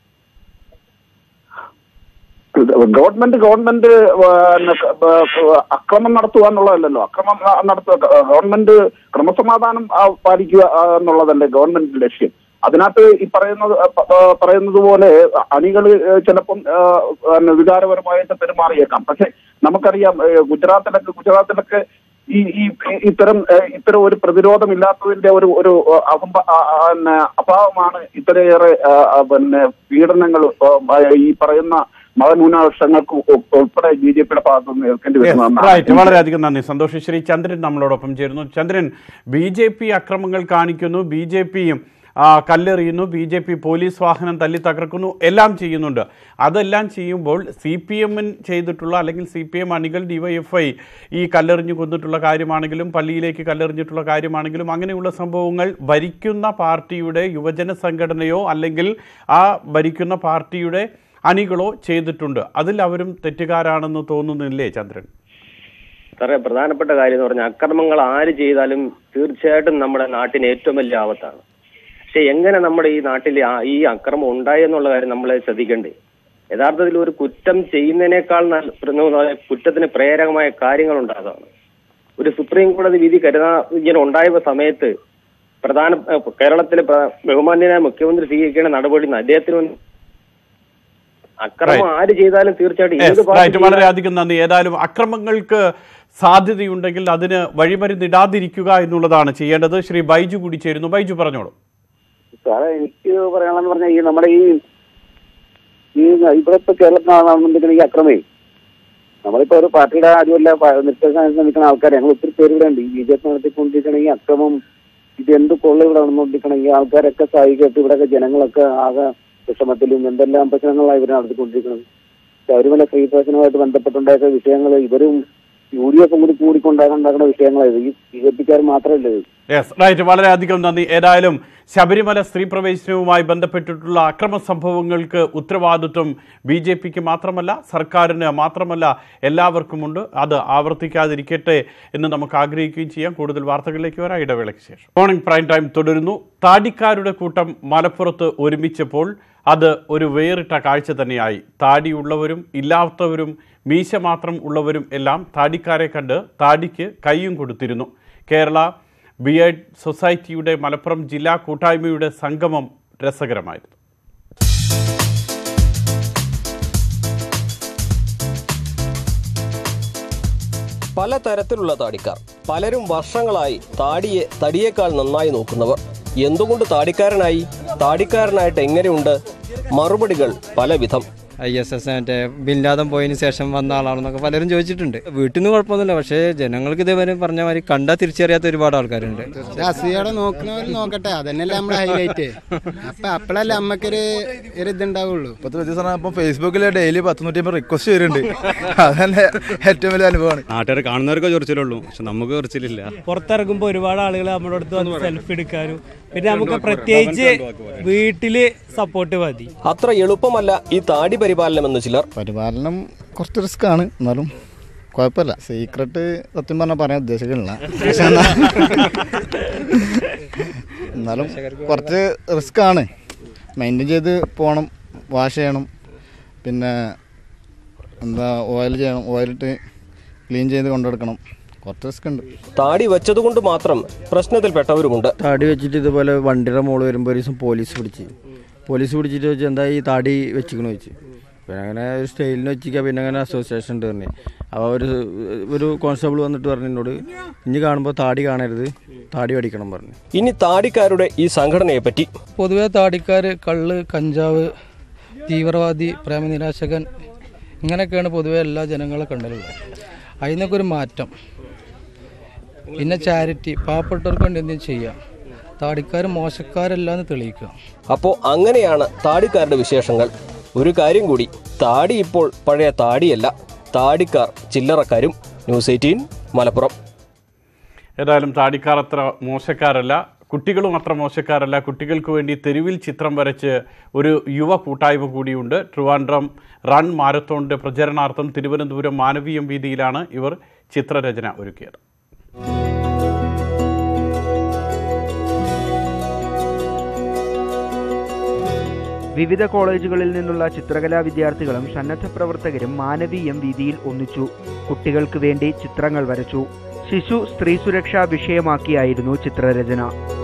ഗവൺമെന്റ് ഗവൺമെന്റ് പിന്നെ ക- അക്രമം നടത്തുക എന്നുള്ളതല്ലല്ലോ അക്രമം ന- നടത്തുക ഗവൺമെന്റ് ക്രമസമാധാനം ആ, പാലിക്കുക ആ, എന്നുള്ളതല്ലേ ഗവൺമെന്റ് ലക്ഷ്യം അതിനകത്ത് ഈ പറയുന്നത് ആ, പ- ആ, പറയുന്നത് പോലെ അണികൾ ചിലപ്പം ആ, പിന്നെ വികാരപരമായിട്ട് പെരുമാറിയേക്കാം പക്ഷെ നമുക്കറിയാം ഏ, ഗുജറാത്തിലൊക്കെ ഗുജറാത്തിലൊക്കെ ഈ ഈ ഈ- ഇത്തരം ഏ, ഇത്തരം ഒരു പ്രതിരോധമില്ലാത്തതിന്റെ ഒരു ഒരു അഹംബ ആ- ആ, പിന്നെ അഭാവമാണ് ഇത്രയേറെ ആ, ആ, പിന്നെ പീഡനങ്ങൾ ആ, ഈ പറയുന്ന മതന്യൂനപക്ഷങ്ങൾക്ക് ഉ- ഉൾപ്പെടെ ബി ജെ പിയുടെ ഭാഗത്ത് നിന്ന് ഏൽക്കേണ്ടി വരുന്നതെന്നാണ് റൈറ്റ് വളരെയധികം നന്ദി സന്തോഷ് ശ്രീ ചന്ദ്രൻ നമ്മളോടൊപ്പം ചേരുന്നു ചന്ദ്രൻ ബി ജെ പി അക്രമങ്ങൾ കാണിക്കുന്നു ബി ജെ പി കല്ലെറിയുന്നു ബി ജെ പി പോലീസ് വാഹനം തല്ലി തകർക്കുന്നു എല്ലാം ചെയ്യുന്നുണ്ട് അതെല്ലാം ചെയ്യുമ്പോൾ സി പി എമ്മിൻ ചെയ്തിട്ടുള്ള അല്ലെങ്കിൽ സി പി എം അണികൾ ഡിവൈഎഫ്ഐ ഈ കല്ലെറിഞ്ഞു കൊന്നിട്ടുള്ള കാര്യമാണെങ്കിലും പള്ളിയിലേക്ക് കല്ലെറിഞ്ഞിട്ടുള്ള കാര്യമാണെങ്കിലും അങ്ങനെയുള്ള സംഭവങ്ങൾ ഭരിക്കുന്ന പാർട്ടിയുടെ യുവജന സംഘടനയോ അല്ലെങ്കിൽ ആ ഭരിക്കുന്ന പാർട്ടിയുടെ അണികളോ ചെയ്തിട്ടുണ്ട് അതിൽ അവരും തെറ്റുകാരാണെന്ന് തോന്നുന്നില്ലേ ചന്ദ്രൻ സാറേ പ്രധാനപ്പെട്ട കാര്യം എന്ന് പറഞ്ഞാൽ അക്രമങ്ങൾ ആര് ചെയ്താലും തീർച്ചയായിട്ടും നമ്മുടെ നാട്ടിന് ഏറ്റവും വലിയ ആപത്താണ് പക്ഷെ എങ്ങനെ നമ്മുടെ ഈ നാട്ടിൽ ആ- ഈ അക്രമം ഉണ്ടായി എന്നുള്ള കാര്യം നമ്മളെ ശ്രദ്ധിക്കണ്ടേ യഥാർത്ഥത്തിൽ ഒരു കുറ്റം ചെയ്യുന്നതിനേക്കാൾ നല്ല- പ്രധാനമായ കുറ്റത്തിന് പ്രേരകമായ കാര്യങ്ങൾ ഉണ്ടാകാണ് ഒരു സുപ്രീം കോടതി വിധി കരുണാകരൻ ഉണ്ടായ സമയത്ത് പ്രധാന ഏഹ് കേരളത്തിലെ പ്ര- ബഹുമാന്യനായ മുഖ്യമന്ത്രി സ്വീകരിക്കേണ്ട നടപടി അദ്ദേഹത്തിന് മുൻ- അക്രമം ആര് ചെയ്താലും തീർച്ചയായിട്ടും Yes, ഏത് right. പാർട്ടി വളരെയധികം നന്ദി ഏതായാലും അക്രമങ്ങൾക്ക് സാധ്യതയുണ്ടെങ്കിൽ അതിന് വഴിമരുന്നിടാതിരിക്കുക എന്നുള്ളതാണ് ചെയ്യേണ്ടത് ശ്രീ ബൈജു കൂടി ചേരുന്നു ബൈജു പറഞ്ഞോളൂ സാറേ എനിക്ക് പറയാനുള്ളതെന്ന് പറഞ്ഞാൽ ഈ നമ്മുടെ ഈ ഈ ഇവിടെ ഇപ്പൊ കേരളത്തിലാണെന്നുണ്ടെങ്കിൽ ഈ അക്രമേ നമ്മളിപ്പോ ഒരു പാർട്ടിയുടെ ആരുമല്ല നിർദ്ദേശം നിൽക്കുന്ന ആൾക്കാർ ഞങ്ങൾ ഒത്തിരി പേര് ഇവിടെ ഉണ്ട് ഈ ബി ജെ പി നടത്തിക്കൊണ്ടിരിക്കണ ഈ അക്രമം ഇത് എന്ത് കൊള്ള ഇവിടെ നടന്നുകൊണ്ടിരിക്കണം ഈ ആൾക്കാരൊക്കെ സഹായിക്കട്ട് ഇവിടെയൊക്കെ ജനങ്ങളൊക്കെ ആകെ വിഷമത്തിലും എന്തെല്ലാം പ്രശ്നങ്ങളാണ് ഇവർ നടത്തിക്കൊണ്ടിരിക്കുന്നത് ശബരിമല സ്ത്രീ പ്രശ്നവുമായിട്ട് ബന്ധപ്പെട്ടുണ്ടായ വിഷയങ്ങൾ ഇവരും യു ഡി എഫും കൂടി കൂടിക്കൊണ്ടാകുണ്ടാക്കുന്ന വിഷയങ്ങളായത് ഈ ബി ജെ പിക്കാർ മാത്രമല്ല ഇത് യെസ് റൈറ്റ് വളരെയധികം നന്ദി ഏതായാലും ശബരിമല സ്ത്രീ പ്രവേശനവുമായി ബന്ധപ്പെട്ടിട്ടുള്ള അക്രമ സംഭവങ്ങൾക്ക് ഉത്തരവാദിത്വം ബി ജെ പിക്ക് മാത്രമല്ല സർക്കാരിന് മാത്രമല്ല എല്ലാവർക്കുമുണ്ട് അത് ആവർത്തിക്കാതിരിക്കട്ടെ എന്ന് നമുക്ക് ആഗ്രഹിക്കുകയും ചെയ്യാം കൂടുതൽ വാർത്തകളിലേക്ക് വരാം ഇടവേളയ്ക്ക് ശേഷം മോർണിംഗ് പ്രൈം ടൈം തുടരുന്നു താടിക്കാരുടെ കൂട്ടം മലപ്പുറത്ത് ഒരുമിച്ചപ്പോൾ അത് ഒരു വേറിട്ട കാഴ്ച തന്നെയായി താടിയുള്ളവരും ഇല്ലാത്തവരും മീശ മാത്രം ഉള്ളവരും എല്ലാം താടിക്കാരെ കണ്ട് താടിക്ക് കൈയും കൊടുത്തിരുന്നു കേരള ബിയഡ് സൊസൈറ്റിയുടെ മലപ്പുറം ജില്ലാ കൂട്ടായ്മയുടെ സംഗമം രസകരമായിരുന്നു പലതരത്തിലുള്ള താടിക്കാർ പലരും വർഷങ്ങളായി താടിയെ തടിയേക്കാൾ നന്നായി നോക്കുന്നവർ എന്തുകൊണ്ട് താടിക്കാരനായി താടിക്കാരനായിട്ട് എങ്ങനെയുണ്ട് മറുപടികൾ പലവിധം ഐ എസ് എസ് മറ്റേ ബില്ലാദം പോയതിന് ശേഷം വന്ന ആളാണെന്നൊക്കെ പലരും ചോദിച്ചിട്ടുണ്ട് വീട്ടിൽ നിന്ന് കുഴപ്പമൊന്നുമില്ല പക്ഷേ ജനങ്ങൾക്ക് ഇതേവരെ പറഞ്ഞ മാതിരി കണ്ടാൽ തിരിച്ചറിയാത്ത ഒരുപാട് ആൾക്കാരുണ്ട് അസൂയോടെ നോക്കുന്നവർ നോക്കട്ടെ അതന്നെയല്ലേ നമ്മുടെ ഹൈലൈറ്റ് അപ്പൊ അപ്പോഴല്ലേ അമ്മക്കൊരു ഒരു ഇതുണ്ടാവുള്ളൂ പത്ത് വ്യത്യസ്ത ഇപ്പം ഫേസ്ബുക്കിൽ ഡെയിലി പത്ത് നൂറ്റി അമ്പത് റിക്വസ്റ്റ് വരുന്നുണ്ട് അതന്നെ ഏറ്റവും വലിയ അനുഭവമാണ് നാട്ടുകാർ കാണുന്നവർക്ക് ചൊറിച്ചിലുള്ളൂ പക്ഷെ നമുക്ക് ചൊറിച്ചിലില്ല പുറത്തിറങ്ങുമ്പോൾ ഒരുപാട് ആളുകൾ നമ്മുടെ അടുത്ത് വന്ന് സെൽഫി എടുക്കാനും പിന്നെ നമുക്ക് പ്രത്യേകിച്ച് വീട്ടില് സപ്പോർട്ട് മതി അത്ര എളുപ്പമല്ല ഈ താടി പരിപാലനമെന്ന് ചിലർ പരിപാലനം കുറച്ച് റിസ്ക് ആണ് എന്നാലും കുഴപ്പമില്ല സീക്രട്ട് സത്യം പറഞ്ഞാൽ പറയാൻ ഉദ്ദേശിക്കുന്നില്ല പക്ഷെ എന്നാ- എന്നാലും കുറച്ച് റിസ്ക് ആണ് മെയിൻറ്റെയിൻ ചെയ്ത് പോകണം വാഷ് ചെയ്യണം പിന്നെ എന്താ ഓയിൽ ചെയ്യണം ഓയിലിട്ട് ക്ലീൻ ചെയ്ത് കൊണ്ടെടുക്കണം കുറച്ച് റിസ്ക് ഉണ്ട് താടി വെച്ചതുകൊണ്ട് മാത്രം പ്രശ്നത്തിൽപ്പെട്ടവരുമുണ്ട് താടി വെച്ചിട്ട് ഇതുപോലെ വണ്ടിയുടെ മോള് വരുമ്പോൾ ഒരു ദിവസം പോലീസ് പിടിച്ച് പോലീസ് പിടിച്ചിട്ട് വെച്ച് എന്താ ഈ താടി വെച്ചിക്കണു വെച്ച് പിന്നെ അങ്ങനെ ഒരു സ്റ്റൈലിന് വെച്ചിരിക്കുക പിന്നെ അങ്ങനെ അസോസിയേഷൻ ഉണ്ട് പറഞ്ഞു അപ്പോൾ ഒരു ഒരു കോൺസ്റ്റബിൾ വന്നിട്ട് പറഞ്ഞു എന്നോട് ഇനി കാണുമ്പോൾ താടി കാണരുത് താടി പഠിക്കണം പറഞ്ഞു ഇനി താടിക്കാരുടെ ഈ സംഘടനയെ പറ്റി പൊതുവെ താടിക്കാർ കള്ള് കഞ്ചാവ് തീവ്രവാദി പ്രേമനിരാശകൻ ഇങ്ങനെയൊക്കെയാണ് പൊതുവെ എല്ലാ ജനങ്ങളെ കണ്ടലുള്ളത് അതിൽ നിന്നൊക്കെ ഒരു മാറ്റം പിന്നെ ചാരിറ്റി പാവപ്പെട്ടവർക്ക് വേണ്ടി എന്തെങ്കിലും ചെയ്യാം താടിക്കാർ മോശക്കാരല്ല എന്ന് തെളിയിക്കുക അപ്പോൾ അങ്ങനെയാണ് താടിക്കാരുടെ വിശേഷങ്ങൾ ഒരു കാര്യം കൂടി താടി ഇപ്പോൾ പഴയ താടിയല്ല താടിക്കാർ ചില്ലറക്കാരും ന്യൂസ് എയ്റ്റീൻ മലപ്പുറം ഏതായാലും താടിക്കാർ അത്ര മോശക്കാരല്ല കുട്ടികളും അത്ര മോശക്കാരല്ല കുട്ടികൾക്ക് വേണ്ടി തെരുവിൽ ചിത്രം വരച്ച് ഒരു യുവ കൂട്ടായ്മ കൂടിയുണ്ട് ട്രിവാൻഡ്രം റൺ മാരത്തോണിന്റെ പ്രചരണാർത്ഥം തിരുവനന്തപുരം മാനവീയം വീതിയിലാണ് ഇവർ ചിത്രരചന ഒരുക്കിയത് വിവിധ കോളേജുകളിൽ നിന്നുള്ള ചിത്രകലാ വിദ്യാർത്ഥികളും സന്നദ്ധ പ്രവർത്തകരും മാനവീയം വീതിയിൽ ഒന്നിച്ചു കുട്ടികൾക്ക് വേണ്ടി ചിത്രങ്ങൾ വരച്ചു ശിശു സ്ത്രീ സുരക്ഷാ വിഷയമാക്കിയായിരുന്നു ചിത്രരചന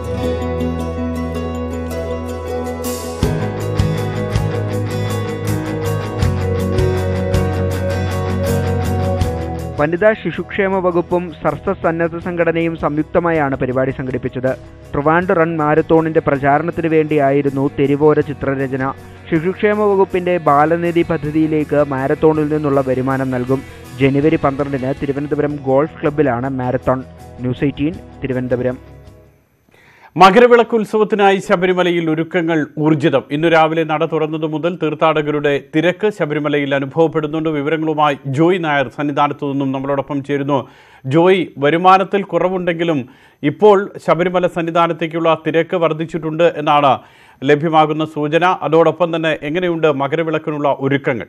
വനിതാ ശിശുക്ഷേമ വകുപ്പും സർസ സന്നദ്ധ സംഘടനയും സംയുക്തമായാണ് പരിപാടി സംഘടിപ്പിച്ചത് ട്രിവാൻഡ് റൺ മാരത്തോണിന്റെ പ്രചാരണത്തിന് വേണ്ടിയായിരുന്നു തെരുവോര ചിത്രരചന ശിശുക്ഷേമ വകുപ്പിന്റെ ബാലനിധി പദ്ധതിയിലേക്ക് മാരത്തോണിൽ നിന്നുള്ള വരുമാനം നൽകും ജനുവരി പന്ത്രണ്ടിന് തിരുവനന്തപുരം ഗോൾഫ് ക്ലബ്ബിലാണ് marathon news eighteen Thiruvananthapuram Makaravilakku ഉത്സവത്തിനായി ശബരിമലയിൽ ഒരുക്കങ്ങൾ ഊർജിതം ഇന്നു രാവിലെ നട തുറന്നതു മുതൽ തീർത്ഥാടകരുടെ തിരക്ക് ശബരിമലയിൽ അനുഭവപ്പെടുന്നുണ്ട് വിവരങ്ങളുമായി ജോയ് നായർ സന്നിധാനത്തു നിന്നും നമ്മളോടൊപ്പം ചേരുന്നു ജോയ് വരുമാനത്തിൽ കുറവുണ്ടെങ്കിലും ഇപ്പോൾ ശബരിമല സന്നിധാനത്തേക്കുള്ള തിരക്ക് വർദ്ധിച്ചിട്ടുണ്ട് എന്നാണ് ലഭ്യമാകുന്ന സൂചന അതോടൊപ്പം തന്നെ എങ്ങനെയുണ്ട് മകരവിളക്കിനുള്ള ഒരുക്കങ്ങൾ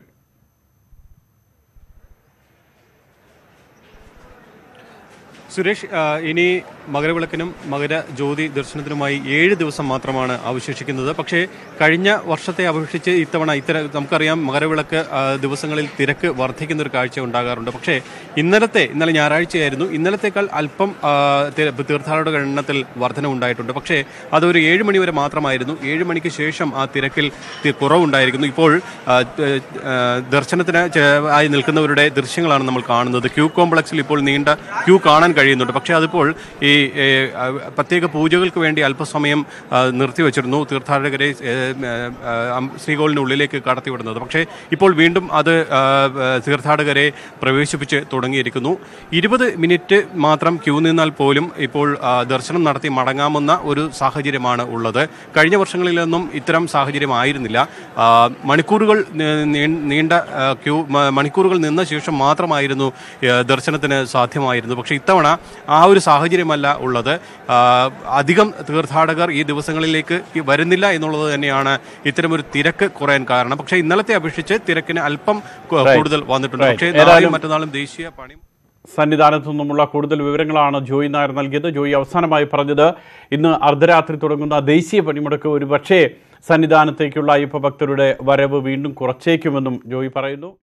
സുരേഷ് ആ, ഇനി മകരവിളക്കിനും മകര ജ്യോതി ദർശനത്തിനുമായി ഏഴ് ദിവസം മാത്രമാണ് അവശേഷിക്കുന്നത് പക്ഷേ കഴിഞ്ഞ വർഷത്തെ അപേക്ഷിച്ച് ഇത്തവണ ഇത്തര നമുക്കറിയാം മകരവിളക്ക് ആ, ദിവസങ്ങളിൽ തിരക്ക് വർദ്ധിക്കുന്ന ഒരു കാഴ്ച ഉണ്ടാകാറുണ്ട് പക്ഷേ ഇന്നലത്തെ ഇന്നലെ ഞായറാഴ്ചയായിരുന്നു ഇന്നലത്തേക്കാൾ അല്പം ആ, തി- തീർത്ഥാടക എണ്ണത്തിൽ വർധന ഉണ്ടായിട്ടുണ്ട് പക്ഷേ അതൊരു ഏഴ് മണി വരെ മാത്രമായിരുന്നു ഏഴ് മണിക്ക് ശേഷം ആ തിരക്കിൽ തി- കുറവുണ്ടായിരിക്കുന്നു ഇപ്പോൾ ആ, ത- ആ, ദർശനത്തിന് ചെ- ആയി നിൽക്കുന്നവരുടെ ദൃശ്യങ്ങളാണ് നമ്മൾ കാണുന്നത് ക്യൂ കോംപ്ലക്സിൽ ഇപ്പോൾ നീണ്ട ക്യൂ കാണാൻ കഴിയുന്നുണ്ട് പക്ഷേ അതിപ്പോൾ ഈ ഏ, ആ, പ്രത്യേക പൂജകൾക്ക് വേണ്ടി അല്പസമയം ആ, നിർത്തിവെച്ചിരുന്നു തീർത്ഥാടകരെ ഏ, ആ, ആ, ശ്രീകോളിനുള്ളിലേക്ക് കടത്തിവിടുന്നത് പക്ഷേ ഇപ്പോൾ വീണ്ടും അത് ആ, ആ, തീർത്ഥാടകരെ പ്രവേശിപ്പിച്ച് തുടങ്ങിയിരിക്കുന്നു ഇരുപത് മിനിറ്റ് മാത്രം ക്യൂ നിന്നാൽ പോലും ഇപ്പോൾ ആ, ദർശനം നടത്തി മടങ്ങാമെന്ന ഒരു സാഹചര്യമാണ് ഉള്ളത് കഴിഞ്ഞ വർഷങ്ങളിലൊന്നും ഇത്തരം സാഹചര്യം ആയിരുന്നില്ല ആ, മണിക്കൂറുകൾ നീ- നീ- നീണ്ട ആ, ക്യൂ മ- മണിക്കൂറുകൾ നിന്ന ശേഷം മാത്രമായിരുന്നു ആ, ദർശനത്തിന് സാധ്യമായിരുന്നു പക്ഷേ ഇത്തവണ ആ ഒരു സാഹചര്യമല്ല ഉള്ളത് ആ, അധികം തീർത്ഥാടകർ ഈ ദിവസങ്ങളിലേക്ക് ഈ വരുന്നില്ല എന്നുള്ളത് തന്നെയാണ് ഇത്തരമൊരു തിരക്ക് കുറയാൻ കാരണം പക്ഷേ ഇന്നലത്തെ അപേക്ഷിച്ച് തിരക്കിന് അല്പം കു- Right. കൂടുതൽ വന്നിട്ടുണ്ട് Right. പക്ഷേ ഏതായാലും- നാളെയും മറ്റന്നാളും ദേശീയ പണി സന്നിധാനത്തു നിന്നുമുള്ള കൂടുതൽ വിവരങ്ങളാണ് ജോയി നായർ നൽകിയത് ജോയി അവസാനമായി പറഞ്ഞത് ഇന്ന് അർദ്ധരാത്രി തുടങ്ങുന്ന ദേശീയ പണിമുടക്ക് ഒരു പക്ഷേ സന്നിധാനത്തേക്കുള്ള അയ്യപ്പ ഭക്തരുടെ വരവ് വീണ്ടും കുറച്ചേക്കുമെന്നും ജോയി പറയുന്നു